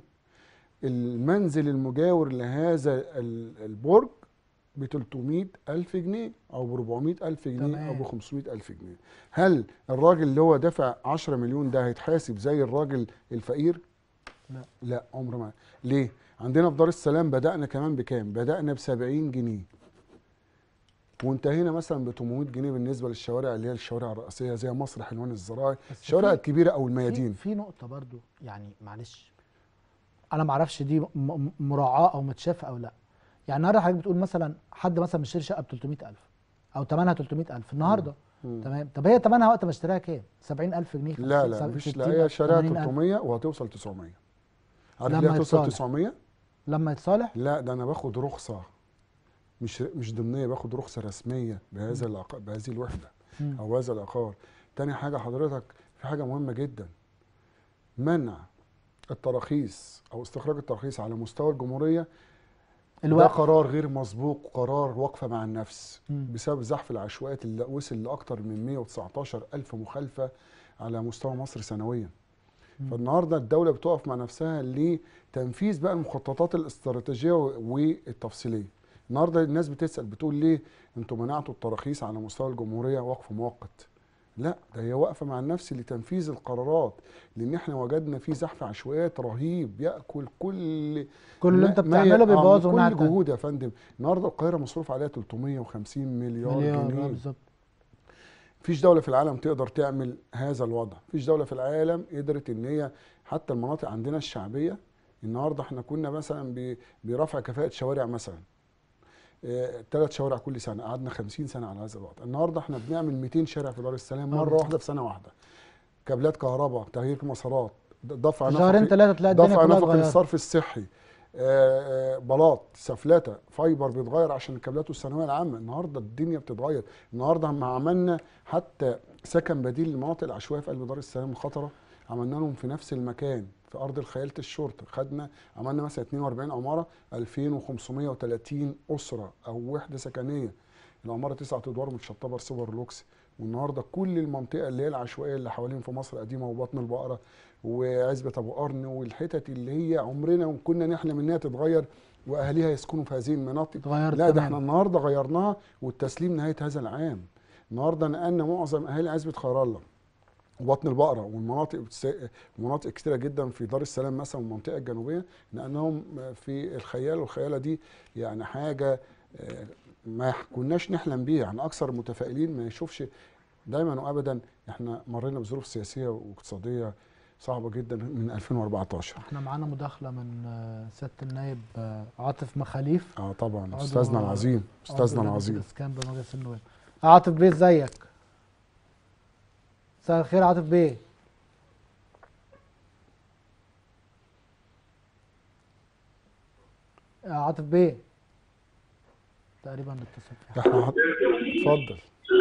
المنزل المجاور لهذا ال- البرج ب 300 ألف جنيه أو ب 400 ألف جنيه أو تمام. ب 500 ألف جنيه هل الراجل اللي هو دافع 10 مليون ده هيتحاسب زي الراجل الفقير؟ لا. لا عمر ما ليه؟ عندنا في دار السلام بدأنا كمان بكام؟ بدأنا ب 70 جنيه وانتهينا مثلا ب 800 جنيه بالنسبه للشوارع اللي هي الشوارع الرئيسيه زي مصر حلوان الزراعي بس الشوارع في- الكبيره او في, الميادين في نقطة برضو يعني معلش أنا معرفش دي م- م- مراعاة أو متشافة أو لا يعني النهاردة حضرتك بتقول مثلا حد مثلا مشتري شقة ب 300000 أو ثمنها 300000 النهاردة مم. تمام طب هي ثمنها وقت ما اشتراها كام؟ 70000 جنيه لا 50 لا مفيش 60 لا هي شارع 80,000. 300 وهتوصل 900 عارف لما ليه هتوصل يتصالح. 900 لما يتصالح لا ده انا باخد رخصه مش مش ضمنيه باخد رخصه رسميه بهذا العق... بهذه الوحده مم. او هذا العقار تاني حاجه حضرتك في حاجه مهمه جدا منع التراخيص او استخراج التراخيص على مستوى الجمهوريه ده الوقت قرار غير مسبوق قرار وقفه مع النفس مم. بسبب زحف العشوائيات اللي وصل لاكثر من 119 الف مخالفه على مستوى مصر سنويا مم. فالنهارده الدوله بتقف مع نفسها لتنفيذ بقى المخططات الاستراتيجيه والتفصيليه النهارده الناس بتسال بتقول ليه انتوا منعتوا التراخيص على مستوى الجمهوريه وقف مؤقت لا ده هي واقفه مع النفس لتنفيذ القرارات لان احنا وجدنا في زحف عشوائيات رهيب ياكل كل كل اللي ما- انت ما بتعمله ي- آه، بيبوظه كل منها التانية. جهود يا فندم النهارده القاهره مصروف عليها 350 مليار, مليار آه، جنيه بالظبط مفيش دولة في العالم تقدر تعمل هذا الوضع مفيش دولة في العالم قدرت ان هي حتى المناطق عندنا الشعبية النهاردة احنا كنا مثلا ب- برفع كفاءة شوارع مثلا ثلاث شوارع كل سنة قعدنا 50 سنة على هذا الوضع النهاردة احنا بنعمل 200 شارع في دار السلام آه، مرة بالظبط. واحدة في سنة واحدة كابلات كهرباء تغيير مسارات د- دفع شهرين نفقي ثلاثة تلاقي الدنيا دفع كلها نفقي اتغيرت للصرف الصحي آه، آه، بلاط سفلته فايبر بيتغير عشان الكابلات والثانويه العامه النهارده الدنيا بتتغير النهارده لما عملنا حتى سكن بديل للمناطق العشوائيه في قلب دار السلام الخطره عملنا لهم في نفس المكان في ارض خياله الشرطه خدنا عملنا مثلا 42 عماره 2530 اسره او وحده سكنيه العماره تسعة ادوار متشطبه سوبر لوكس والنهارده كل المنطقه اللي هي العشوائيه اللي حوالين في مصر قديمه وبطن البقره وعزبه ابو قرن والحتت اللي هي عمرنا وكنا نحلم انها تتغير واهاليها يسكنوا في هذه المناطق اتغيرت لا ده تمام. احنا النهارده غيرناها والتسليم نهايه هذا العام النهارده نقلنا معظم اهالي عزبه خير الله وبطن البقره والمناطق بتس- مناطق كتيره جدا في دار السلام مثلا والمنطقه الجنوبيه لانهم في الخيال والخياله دي يعني حاجه آه، ما كناش نحلم بيها يعني اكثر المتفائلين ما يشوفش دايما وابدا احنا مرينا بظروف سياسيه واقتصاديه صعبه جدا من 2014 احنا معانا مداخلة من آه، سيادة النائب آه، عاطف مخاليف اه طبعا عضو- استاذنا العظيم عضو استاذنا لجنة العظيم الاسكان بمجلس النواب عاطف بيه ازيك مساء الخير عاطف بيه يا عاطف بيه تقريبا الاتصال فيه احنا حط- اتفضل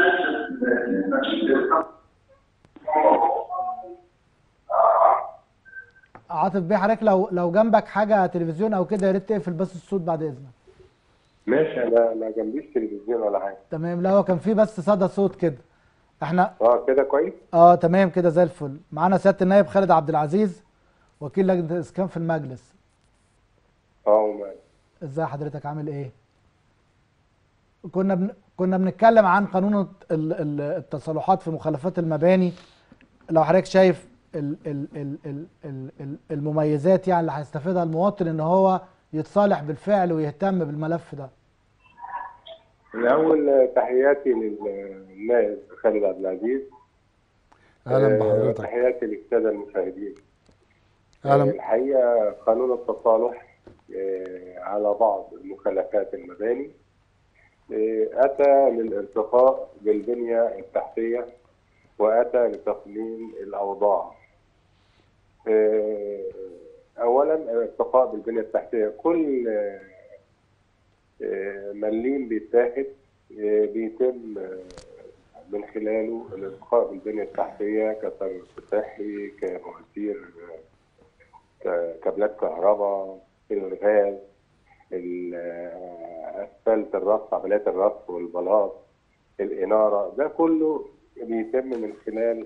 عاطف بيه حضرتك لو لو جنبك حاجه تلفزيون او كده يا ريت تقفل بس الصوت بعد اذنك ماشي انا ما جنبيش تلفزيون ولا حاجه تمام لا هو كان في بس صدى صوت كده احنا اه كده كويس اه تمام كده زي الفل معانا سياده النائب خالد عبد العزيز وكيل لجنه الاسكان في المجلس اه وما- ازاي حضرتك عامل ايه كنا بن... كنا بنتكلم عن قانون الت- ال... ال... التصالحات في مخالفات المباني لو حضرتك شايف ال... ال... ال... ال... ال... ال- المميزات يعني اللي هيستفيدها المواطن ان هو يتصالح بالفعل ويهتم بالملف ده الاول آه، تحياتي للنائب خالد عبد العزيز اهلا آه، بحضرتك تحياتي للساده المشاهدين آه، اهلا الحقيقه قانون التصالح آه، على بعض مخالفات المباني آه، اتى للارتقاء بالبنيه التحتيه واتى لتقنين الاوضاع آه، اولا الارتقاء بالبنيه التحتيه كل آه، آه، مليم بيتاخد آه، بيتم آه، من خلاله الارتقاء بالبنيه التحتيه كصرف صحي كمواسير آه، كابلات كهرباء الغاز ال- آه، اسفلت الرص عمليات الرص والبلاط الاناره ده كله بيتم من خلال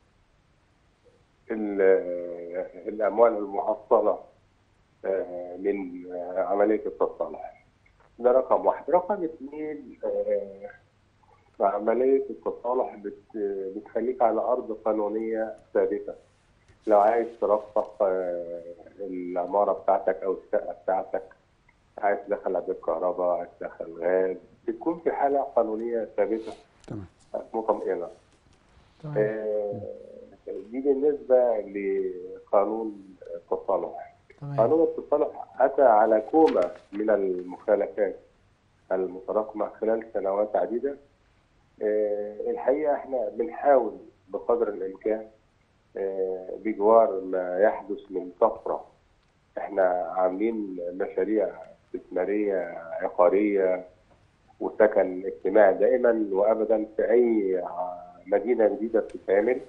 ال- آه، الاموال المحصله آه، من آه، عمليه التصالح ده رقم واحد رقم اثنين آه، عملية التصالح بت- بتخليك على أرض قانونية ثابتة لو عايز ترفق آه، العمارة بتاعتك أو الشقة بتاعتك عايز تدخل عداد كهرباء عايز تدخل غاز بتكون في حالة قانونية ثابتة تمام مطمئنة تمام آه، دي بالنسبة لقانون التصالح تمام قانون التصالح أتى على كومة من المخالفات المتراكمة خلال سنوات عديدة آه، الحقيقة احنا بنحاول بقدر الإمكان آه، بجوار ما يحدث من طفرة احنا عاملين مشاريع استثمارية عقارية وسكن اجتماعي دائما وأبدا في أي ع- مدينة جديدة بتتعمل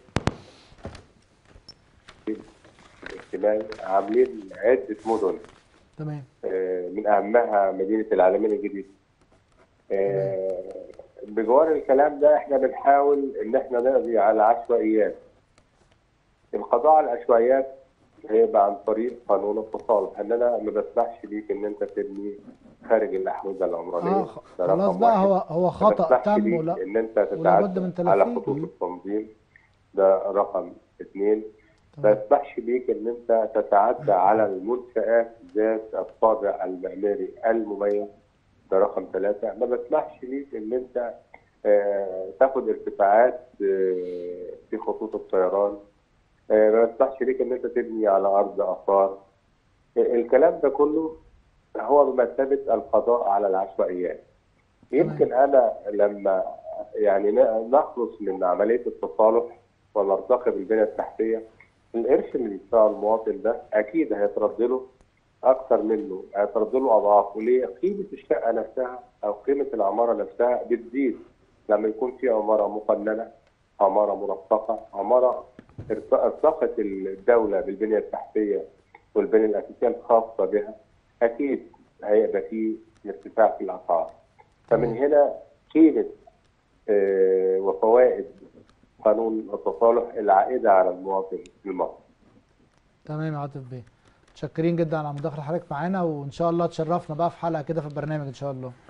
اجتماعي عاملين عدة مدن تمام آه، من أهمها مدينة العالمين الجديدة. آه، بجوار الكلام ده احنا بنحاول ان احنا نقضي على العشوائيات. القضاء على العشوائيات هيبقى عن طريق قانون التصالح ان انا ما بسمحش ليك ان انت تبني خارج الاحوزه العمرانيه اه خ- ده خلاص رقم بقى واحد. هو هو ما خطأ بسمحش تم ليك ولا ان انت ولابد من تتعدى على تلافيه. خطوط مم. التنظيم ده رقم اثنين ما تمام. يسمحش ليك ان انت تتعدى على المنشآت ذات الطابع المعماري المميز ده رقم ثلاثة ما بسمحش ليك ان انت آه، تاخد ارتفاعات آه، في خطوط الطيران آه، ما بسمحش ليك ان انت تبني على ارض اثار آه، الكلام ده كله هو بمثابة القضاء على العشوائيات يمكن انا لما يعني ن- نخلص من عمليه التصالح ونرتقي بالبنيه التحتيه القرش اللي بيدفعه المواطن ده اكيد هيترد له اكثر منه هيترد له اضعافه ليه؟ قيمه الشقه نفسها او قيمه العماره نفسها بتزيد لما يكون في عماره مقننه عماره مرفقه عماره ارت- ارتقت الدوله بالبنيه التحتيه والبنيه الاساسيه الخاصه بها اكيد هيبقى في ارتفاع في الاسعار فمن هنا قيمه آه، وفوائد قانون التصالح العائده على المواطن المصري تمام يا عاطف بيه متشكرين جدا على مداخله حضرتك معانا وان شاء الله تشرفنا بقى في حلقه كده في البرنامج ان شاء الله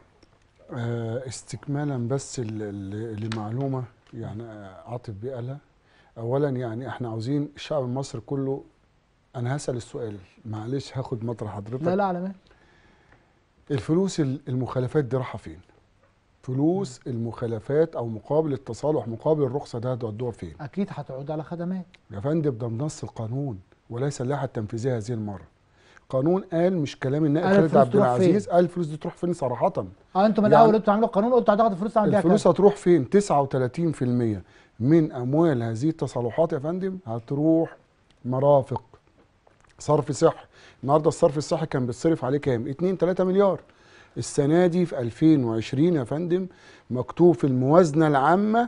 آه، استكمالا بس ل- ل- لمعلومه يعني آه، عاطف بيه قالها اولا يعني احنا عاوزين الشعب المصري كله انا هسال السؤال معلش هاخد مطرح حضرتك لا لا على مهل الفلوس ال- المخالفات دي رايحه فين فلوس المخالفات او مقابل التصالح مقابل الرخصه ده هتودوها فين اكيد هتعود على خدمات يا فندم ده بنص القانون وليس اللائحه التنفيذيه هذه المره قانون قال مش كلام النائب قال خالد الفلوس عبد تروح العزيز فين؟ قال الفلوس دي تروح فين صراحه اه انتوا من يعني- الاول انتوا عاملين القانون قلتوا هتاخدوا فلوس تعمل بيها الفلوس كذا هتروح فين 39% من اموال هذه التصالحات يا فندم هتروح مرافق صرف صحي النهارده الصرف الصحي كان بيتصرف عليه كام 2 3 مليار السنه دي في 2020 يا فندم مكتوب في الموازنه العامه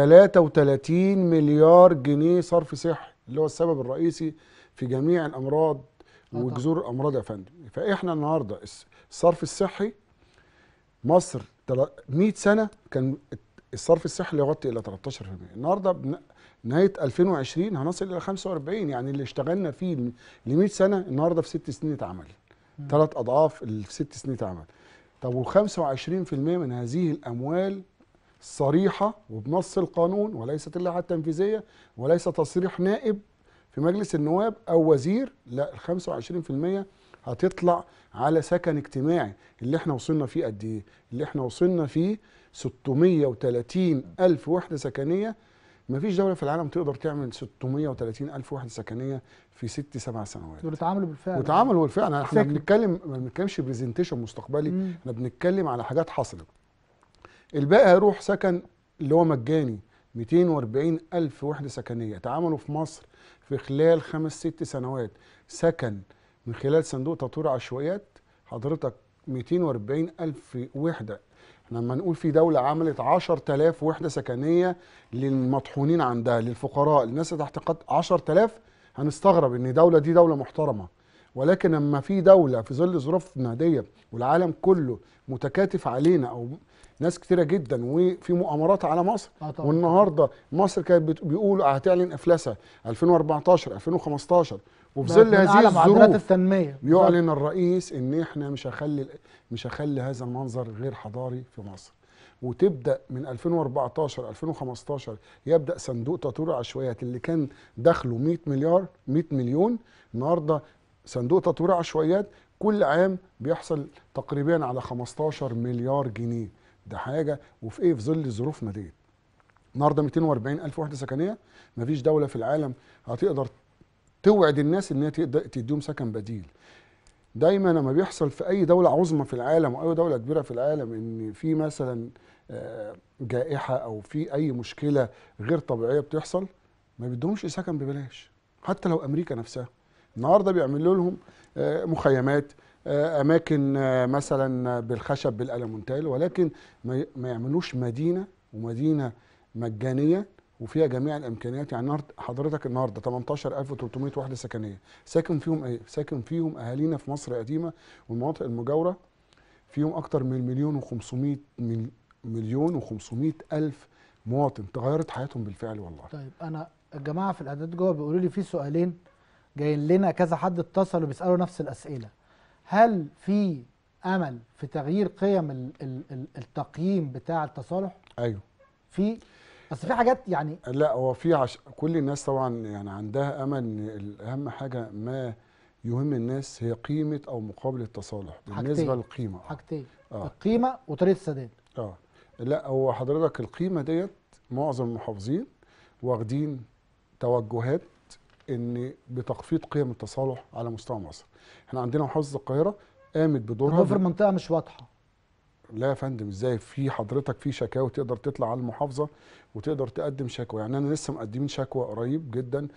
33 مليار جنيه صرف صحي اللي هو السبب الرئيسي في جميع الامراض آه طبعا. وجذور الامراض يا فندم فاحنا النهارده الس- الصرف الصحي مصر تلا- 100 سنه كان الصرف الصحي لا يغطي الا 13% النهارده بن- نهايه 2020 هنصل الى 45 يعني اللي اشتغلنا فيه ل 100 سنه النهارده في ست سنين اتعمل ثلاث اضعاف اللي في ست سنين اتعمل طب و25% من هذه الاموال صريحه وبنص القانون وليست اللائحه التنفيذيه وليس تصريح نائب في مجلس النواب او وزير لا ال 25% هتطلع على سكن اجتماعي اللي احنا وصلنا فيه قد ايه؟ اللي احنا وصلنا فيه 630 الف وحده سكنيه مفيش دوله في العالم تقدر تعمل 630 الف وحده سكنيه في ست سبع سنوات دول اتعاملوا بالفعل وتعاملوا بالفعل احنا سكن. بنتكلم ما بنتكلمش برزنتيشن مستقبلي مم. احنا بنتكلم على حاجات حصلت الباقي هيروح سكن اللي هو مجاني 240 ألف وحدة سكنية اتعملوا في مصر في خلال خمس ست سنوات سكن من خلال صندوق تطوير عشوائيات حضرتك 240 ألف وحدة احنا لما نقول في دولة عملت 10000 وحدة سكنية للمطحونين عندها للفقراء للناس اللي تحت قد 10000 هنستغرب ان دولة دي دولة محترمة ولكن لما في دولة في ظل ظروفنا دي والعالم كله متكاتف علينا او ناس كتيرة جدا وفي مؤامرات على مصر اه طبعا والنهارده مصر كانت بت- بيقولوا هتعلن افلاسها 2014 2015 وفي بقت ظل من هذه اعلى معدلات الظروف التنميه يعلن الرئيس ان احنا مش هخلي مش هخلي هذا المنظر غير حضاري في مصر وتبدا من 2014 2015 يبدا صندوق تطوير العشوائيات اللي كان دخله 100 مليار 100 مليون النهارده صندوق تطوير العشوائيات كل عام بيحصل تقريبا على 15 مليار جنيه ده حاجه وفي ايه في ظل ظروفنا ديت النهارده 240 الف وحده سكنيه مفيش دوله في العالم هتقدر توعد الناس ان هي تقدر تديهم سكن بديل دايما لما بيحصل في اي دوله عظمى في العالم او اي دوله كبيره في العالم ان في مثلا آه، جائحه او في اي مشكله غير طبيعيه بتحصل ما بيدهمش سكن ببلاش حتى لو امريكا نفسها النهارده بيعملوا لهم آه، مخيمات آه، اماكن آه، مثلا بالخشب بالالمونتال ولكن ما ي- ما يعملوش مدينه ومدينه مجانيه وفيها جميع الامكانيات يعني النهارده حضرتك النهارده 18300 وحده سكنيه ساكن فيهم ايه ساكن فيهم اهالينا في مصر القديمه والمناطق المجاوره فيهم اكتر من مليون و500 مليون و500 الف مواطن تغيرت حياتهم بالفعل والله طيب انا الجماعه في الاعداد جوه بيقولوا لي في سؤالين جايين لنا كذا حد اتصل وبيسالوا نفس الاسئله هل في امل في تغيير قيم ال- ال- ال- التقييم بتاع التصالح ايوه في بس في حاجات يعني لا هو في عش... كل الناس طبعا يعني عندها امل ان اهم حاجه ما يهم الناس هي قيمه او مقابل التصالح بالنسبه حاجتين. للقيمه حاجتين اه القيمه وطريقه السداد اه لا هو حضرتك القيمه ديت معظم المحافظين واخدين توجهات ان بتخفيض قيم التصالح على مستوى مصر احنا عندنا محافظه القاهره قامت بدورها في المنطقه مش واضحه لا يا فندم ازاي في حضرتك في شكاوي تقدر تطلع على المحافظه وتقدر تقدم شكوى يعني انا لسه مقدمين شكوى قريب جدا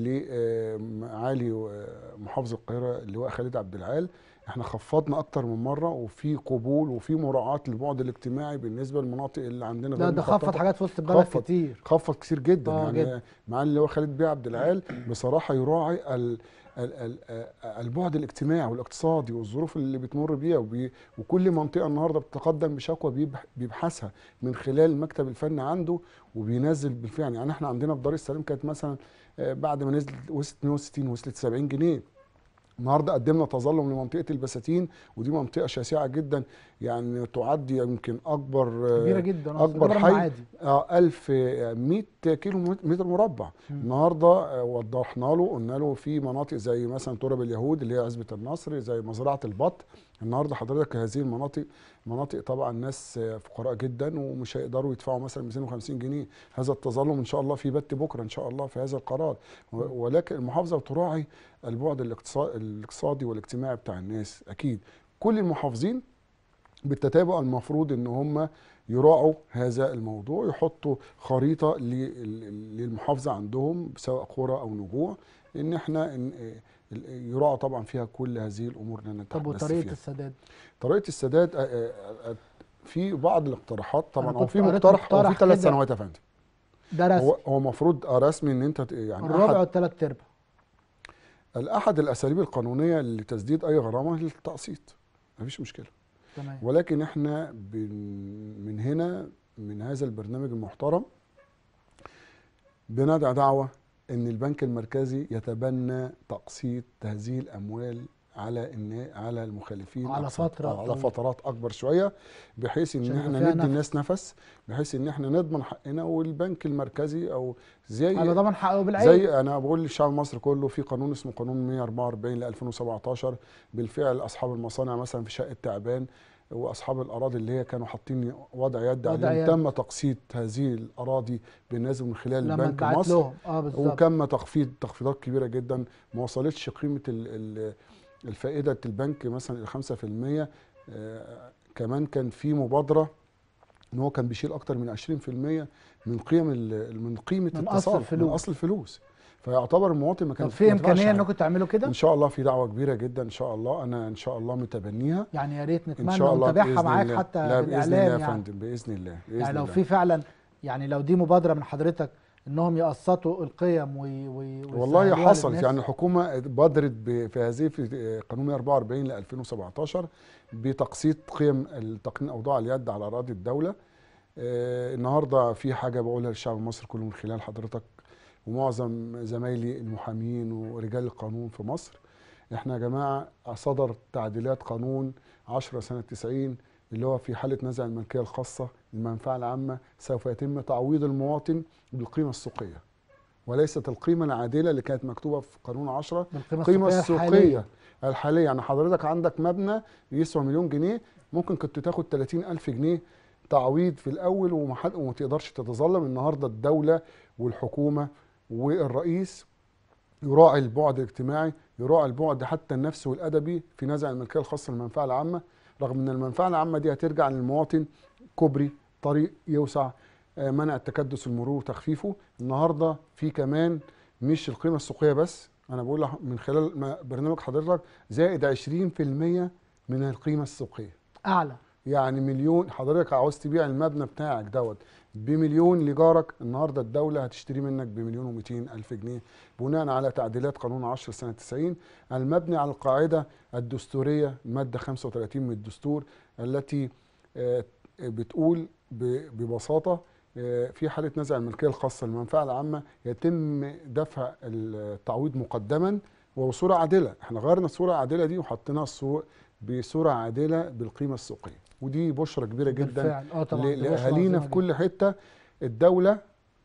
لمعالي محافظ القاهره اللواء خالد عبد العال احنا خفضنا اكتر من مره وفي قبول وفي مراعاه للبعد الاجتماعي بالنسبه للمناطق اللي عندنا لا غير ده مخططة. خفض حاجات في وسط البلد خفض. كتير خفض كتير جدا آه، يعني جدا. معالي اللواء خالد بيه عبد العال بصراحه يراعي ال ال- ال- آه، البعد الاجتماعي والاقتصادي والظروف اللي بتمر بيها وبي وكل منطقه النهارده بتتقدم بشكوى بيبح- بيبحثها من خلال المكتب الفني عنده وبينزل بالفعل يعني احنا عندنا في دار السلام كانت مثلا آه، بعد ما نزلت وصلت 160 وصلت 70 جنيه النهارده قدمنا تظلم لمنطقه البساتين ودي منطقه شاسعه جدا يعني تعد يمكن اكبر آه، كبيره جدا آه، أكبر أكبر حي عادي اه 1100 كيلو متر مربع مم. النهارده آه، وضحنا له قلنا له في مناطق زي مثلا تراب اليهود اللي هي عزبه النصر زي مزرعه البط النهارده حضرتك هذه المناطق مناطق طبعا ناس آه، فقراء جدا ومش هيقدروا يدفعوا مثلا 250 جنيه هذا التظلم ان شاء الله في بت بكره ان شاء الله في هذا القرار و- ولكن المحافظه تراعي البعد الاقتصا- الاقتصادي والاجتماعي بتاع الناس اكيد كل المحافظين بالتتابع المفروض ان هم يراعوا هذا الموضوع يحطوا خريطه لل- للمحافظه عندهم سواء قرى او نجوع ان احنا إن- ال- يراعى طبعا فيها كل هذه الامور اللي انا طب تحدثت وطريقه فيها السداد طريقه السداد آه، آه، آه، في بعض الاقتراحات طبعا أنا هو كنت في قريت مقترح هو في مقترح ثلاث كده. سنوات يا فندم ده رسم هو هو المفروض آه، رسمي ان انت ت- يعني الربع احد والثلاث ارباع الاحد الاساليب القانونيه لتسديد اي غرامه للتقسيط مفيش مشكله تمام ولكن احنا بن من هنا من هذا البرنامج المحترم بندعى دعوة ان البنك المركزي يتبنى تقسيط هذه الاموال على ان على المخالفين على أقساط- فترة آه، على طويلة. فترات اكبر شويه بحيث ان عشان احنا يبقى فيها ندي نفس. الناس نفس بحيث ان احنا نضمن حقنا والبنك المركزي او زي على ضمان حقه بالعين زي انا بقول للشعب المصري كله في قانون اسمه قانون 144 ل 2017 بالفعل اصحاب المصانع مثلا في شقه تعبان واصحاب الاراضي اللي هي كانوا حاطين وضع يد وضع عليهم يد. تم تقسيط هذه الاراضي بالنسبه من خلال لما البنك اتبعت مصر لهم اه بالظبط وكم تخفيض تخفيضات كبيره جدا ما وصلتش قيمه ال- ال- الفائده البنك مثلا ال 5% آه، كمان كان في مبادره ان هو كان بيشيل اكتر من 20% من قيم ال- من قيمه من أصل التصالح الفلوس. من اصل الفلوس فيعتبر المواطن ما كان طب في ما يدفعش امكانيه حاجة. انكم تعملوا كده ان شاء الله في دعوه كبيره جدا ان شاء الله انا ان شاء الله متبنيها يعني يا ريت ان نتمنى شاء الله ونتابعها بإذن معاك الله. حتى لا باذن الله بالاعلام يا يعني فندم باذن الله بإذن يعني لو الله. في فعلا يعني لو دي مبادره من حضرتك انهم يقسطوا القيم وي وي والله ويسهلوها حصلت للناس. يعني الحكومه بادرت ب- في هذه في قانون 144 ل 2017 بتقسيط قيم التقنين اوضاع اليد على اراضي الدوله آه، النهارده في حاجه بقولها للشعب المصري كله من خلال حضرتك ومعظم زمايلي المحامين ورجال القانون في مصر احنا يا جماعه صدر تعديلات قانون 10 سنه 90 اللي هو في حاله نزع الملكيه الخاصه للمنفعه العامه سوف يتم تعويض المواطن بالقيمه السوقيه وليست القيمه العادله اللي كانت مكتوبه في قانون 10 بالقيمه القيمه السوقيه السوقيه الحاليه الحاليه يعني حضرتك عندك مبنى يسوى مليون جنيه ممكن كنت تاخد 30 ألف جنيه تعويض في الأول وما وما تقدرش تتظلم النهارده الدولة والحكومة والرئيس يراعي البعد الاجتماعي يراعي البعد حتى النفسي والأدبي في نزع الملكية الخاصة للمنفعة العامة رغم أن المنفعة العامة دي هترجع للمواطن كوبري طريق يوسع آه، منع التكدس المرور وتخفيفه النهارده في كمان مش القيمة السوقية بس أنا بقول لح- من خلال ما- برنامج حضرتك زائد 20% من القيمة السوقية اعلى يعني مليون حضرتك عاوز تبيع المبنى بتاعك دوت بمليون لجارك النهارده الدوله هتشتري منك بمليون و200 الف جنيه بناء على تعديلات قانون 10 سنه 90 المبني على القاعده الدستوريه الماده 35 من الدستور التي آه، بتقول ب- ببساطه آه، في حاله نزع الملكيه الخاصه للمنفعه العامه يتم دفع التعويض مقدما وبصوره عادله احنا غيرنا الصوره العادله دي وحطيناها الصوره بصوره عادله بالقيمه السوقيه ودي بشرى كبيره جدا بالفعل اه طبعا ل- دي بشرى لاهالينا عظيمة في جدا. كل حته الدوله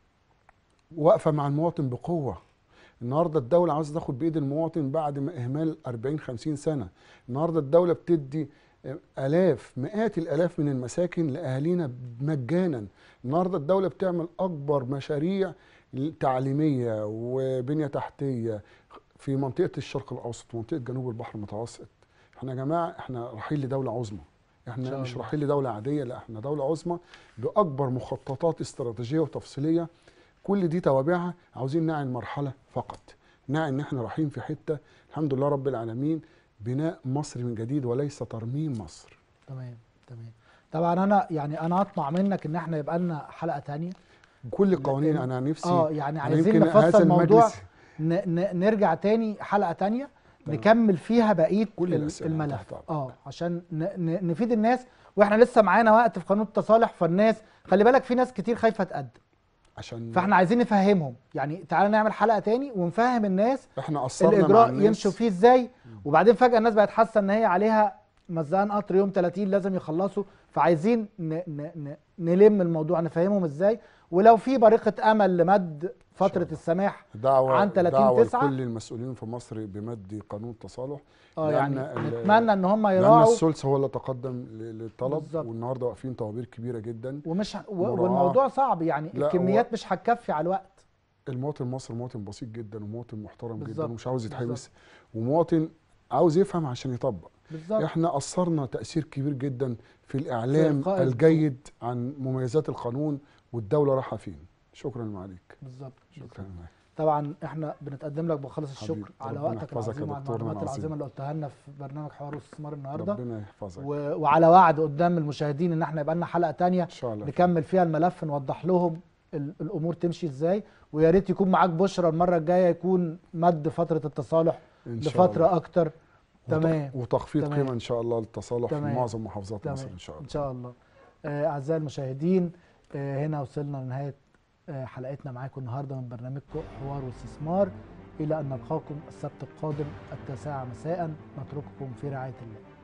واقفه مع المواطن بقوه النهارده الدوله عاوزه تاخد بايد المواطن بعد ما اهمال 40 50 سنه النهارده الدوله بتدي الاف مئات الالاف من المساكن لاهالينا مجانا النهارده الدوله بتعمل اكبر مشاريع تعليميه وبنيه تحتيه في منطقه الشرق الاوسط ومنطقه جنوب البحر المتوسط احنا يا جماعه احنا رايحين لدوله عظمى إن احنا شاء مش الله. رايحين لدوله عاديه لا احنا دوله عظمى باكبر مخططات استراتيجيه وتفصيليه كل دي توابعها عاوزين نعي المرحله فقط نعي ان احنا رايحين في حته الحمد لله رب العالمين بناء مصر من جديد وليس ترميم مصر تمام تمام طبعا انا يعني انا اطمع منك ان احنا يبقى لنا حلقه تانية كل القوانين لأن- انا نفسي اه يعني أنا عايزين يمكن نفصل هذا الموضوع المجلس ن ن نرجع تاني حلقه تانية تمام. نكمل فيها بقيه كل ال- الأسئلة الملف تحت أمرك. اه عشان ن ن نفيد الناس واحنا لسه معانا وقت في قانون التصالح فالناس خلي بالك في ناس كتير خايفه تقدم عشان فاحنا عايزين نفهمهم يعني تعالى نعمل حلقه تاني ونفهم الناس احنا قصرنا مع الاجراء الناس يمشوا فيه ازاي وبعدين فجاه الناس بقت حاسه ان هي عليها مزقان قطر يوم 30 لازم يخلصوا فعايزين ن ن ن نلم الموضوع نفهمهم ازاي ولو في بريقه امل لمد فتره الله. السماح دعوة عن 30 دعوة تسعة. لكل المسؤولين في مصر بمد قانون التصالح اه لأن يعني ال- نتمنى ان هم لأن يراعوا الثلث هو اللي تقدم ل- للطلب بالظبط. والنهارده واقفين طوابير كبيره جدا ومش ه- و- مراعاة. والموضوع صعب يعني لا، هو- الكميات مش هتكفي على الوقت المواطن المصري مواطن بسيط جدا ومواطن محترم بالظبط، جدا ومش عاوز يتحبس بالظبط. ومواطن عاوز يفهم عشان يطبق بالظبط احنا قصرنا تاثير كبير جدا في الاعلام إلقاء الجيد عن مميزات القانون والدوله رايحه فين شكرا معاليك بالظبط شكرا معاليك طبعا احنا بنتقدم لك بخالص حبيبي، الشكر على ربنا وقتك يحفظك يا العظيم وعلى دكتور المعلومات العظيم. العظيمه اللي قلتها لنا في برنامج حوار واستثمار النهارده ربنا يحفظك و... وعلى وعد قدام المشاهدين ان احنا يبقى لنا حلقه تانية ان شاء الله نكمل فيها الملف نوضح لهم ال- الامور تمشي ازاي ويا ريت يكون معاك بشرى المره الجايه يكون مد فتره التصالح إن شاء الله. لفتره اكتر وت- تمام وتخفيض تمام. قيمه ان شاء الله للتصالح في تمام. معظم محافظات تمام. مصر ان شاء الله ان شاء الله آه، اعزائي المشاهدين آه، هنا وصلنا لنهايه آه، حلقتنا معاكم النهارده من برنامجكم حوار واستثمار الى ان نلقاكم السبت القادم التاسعه مساء نترككم في رعايه الله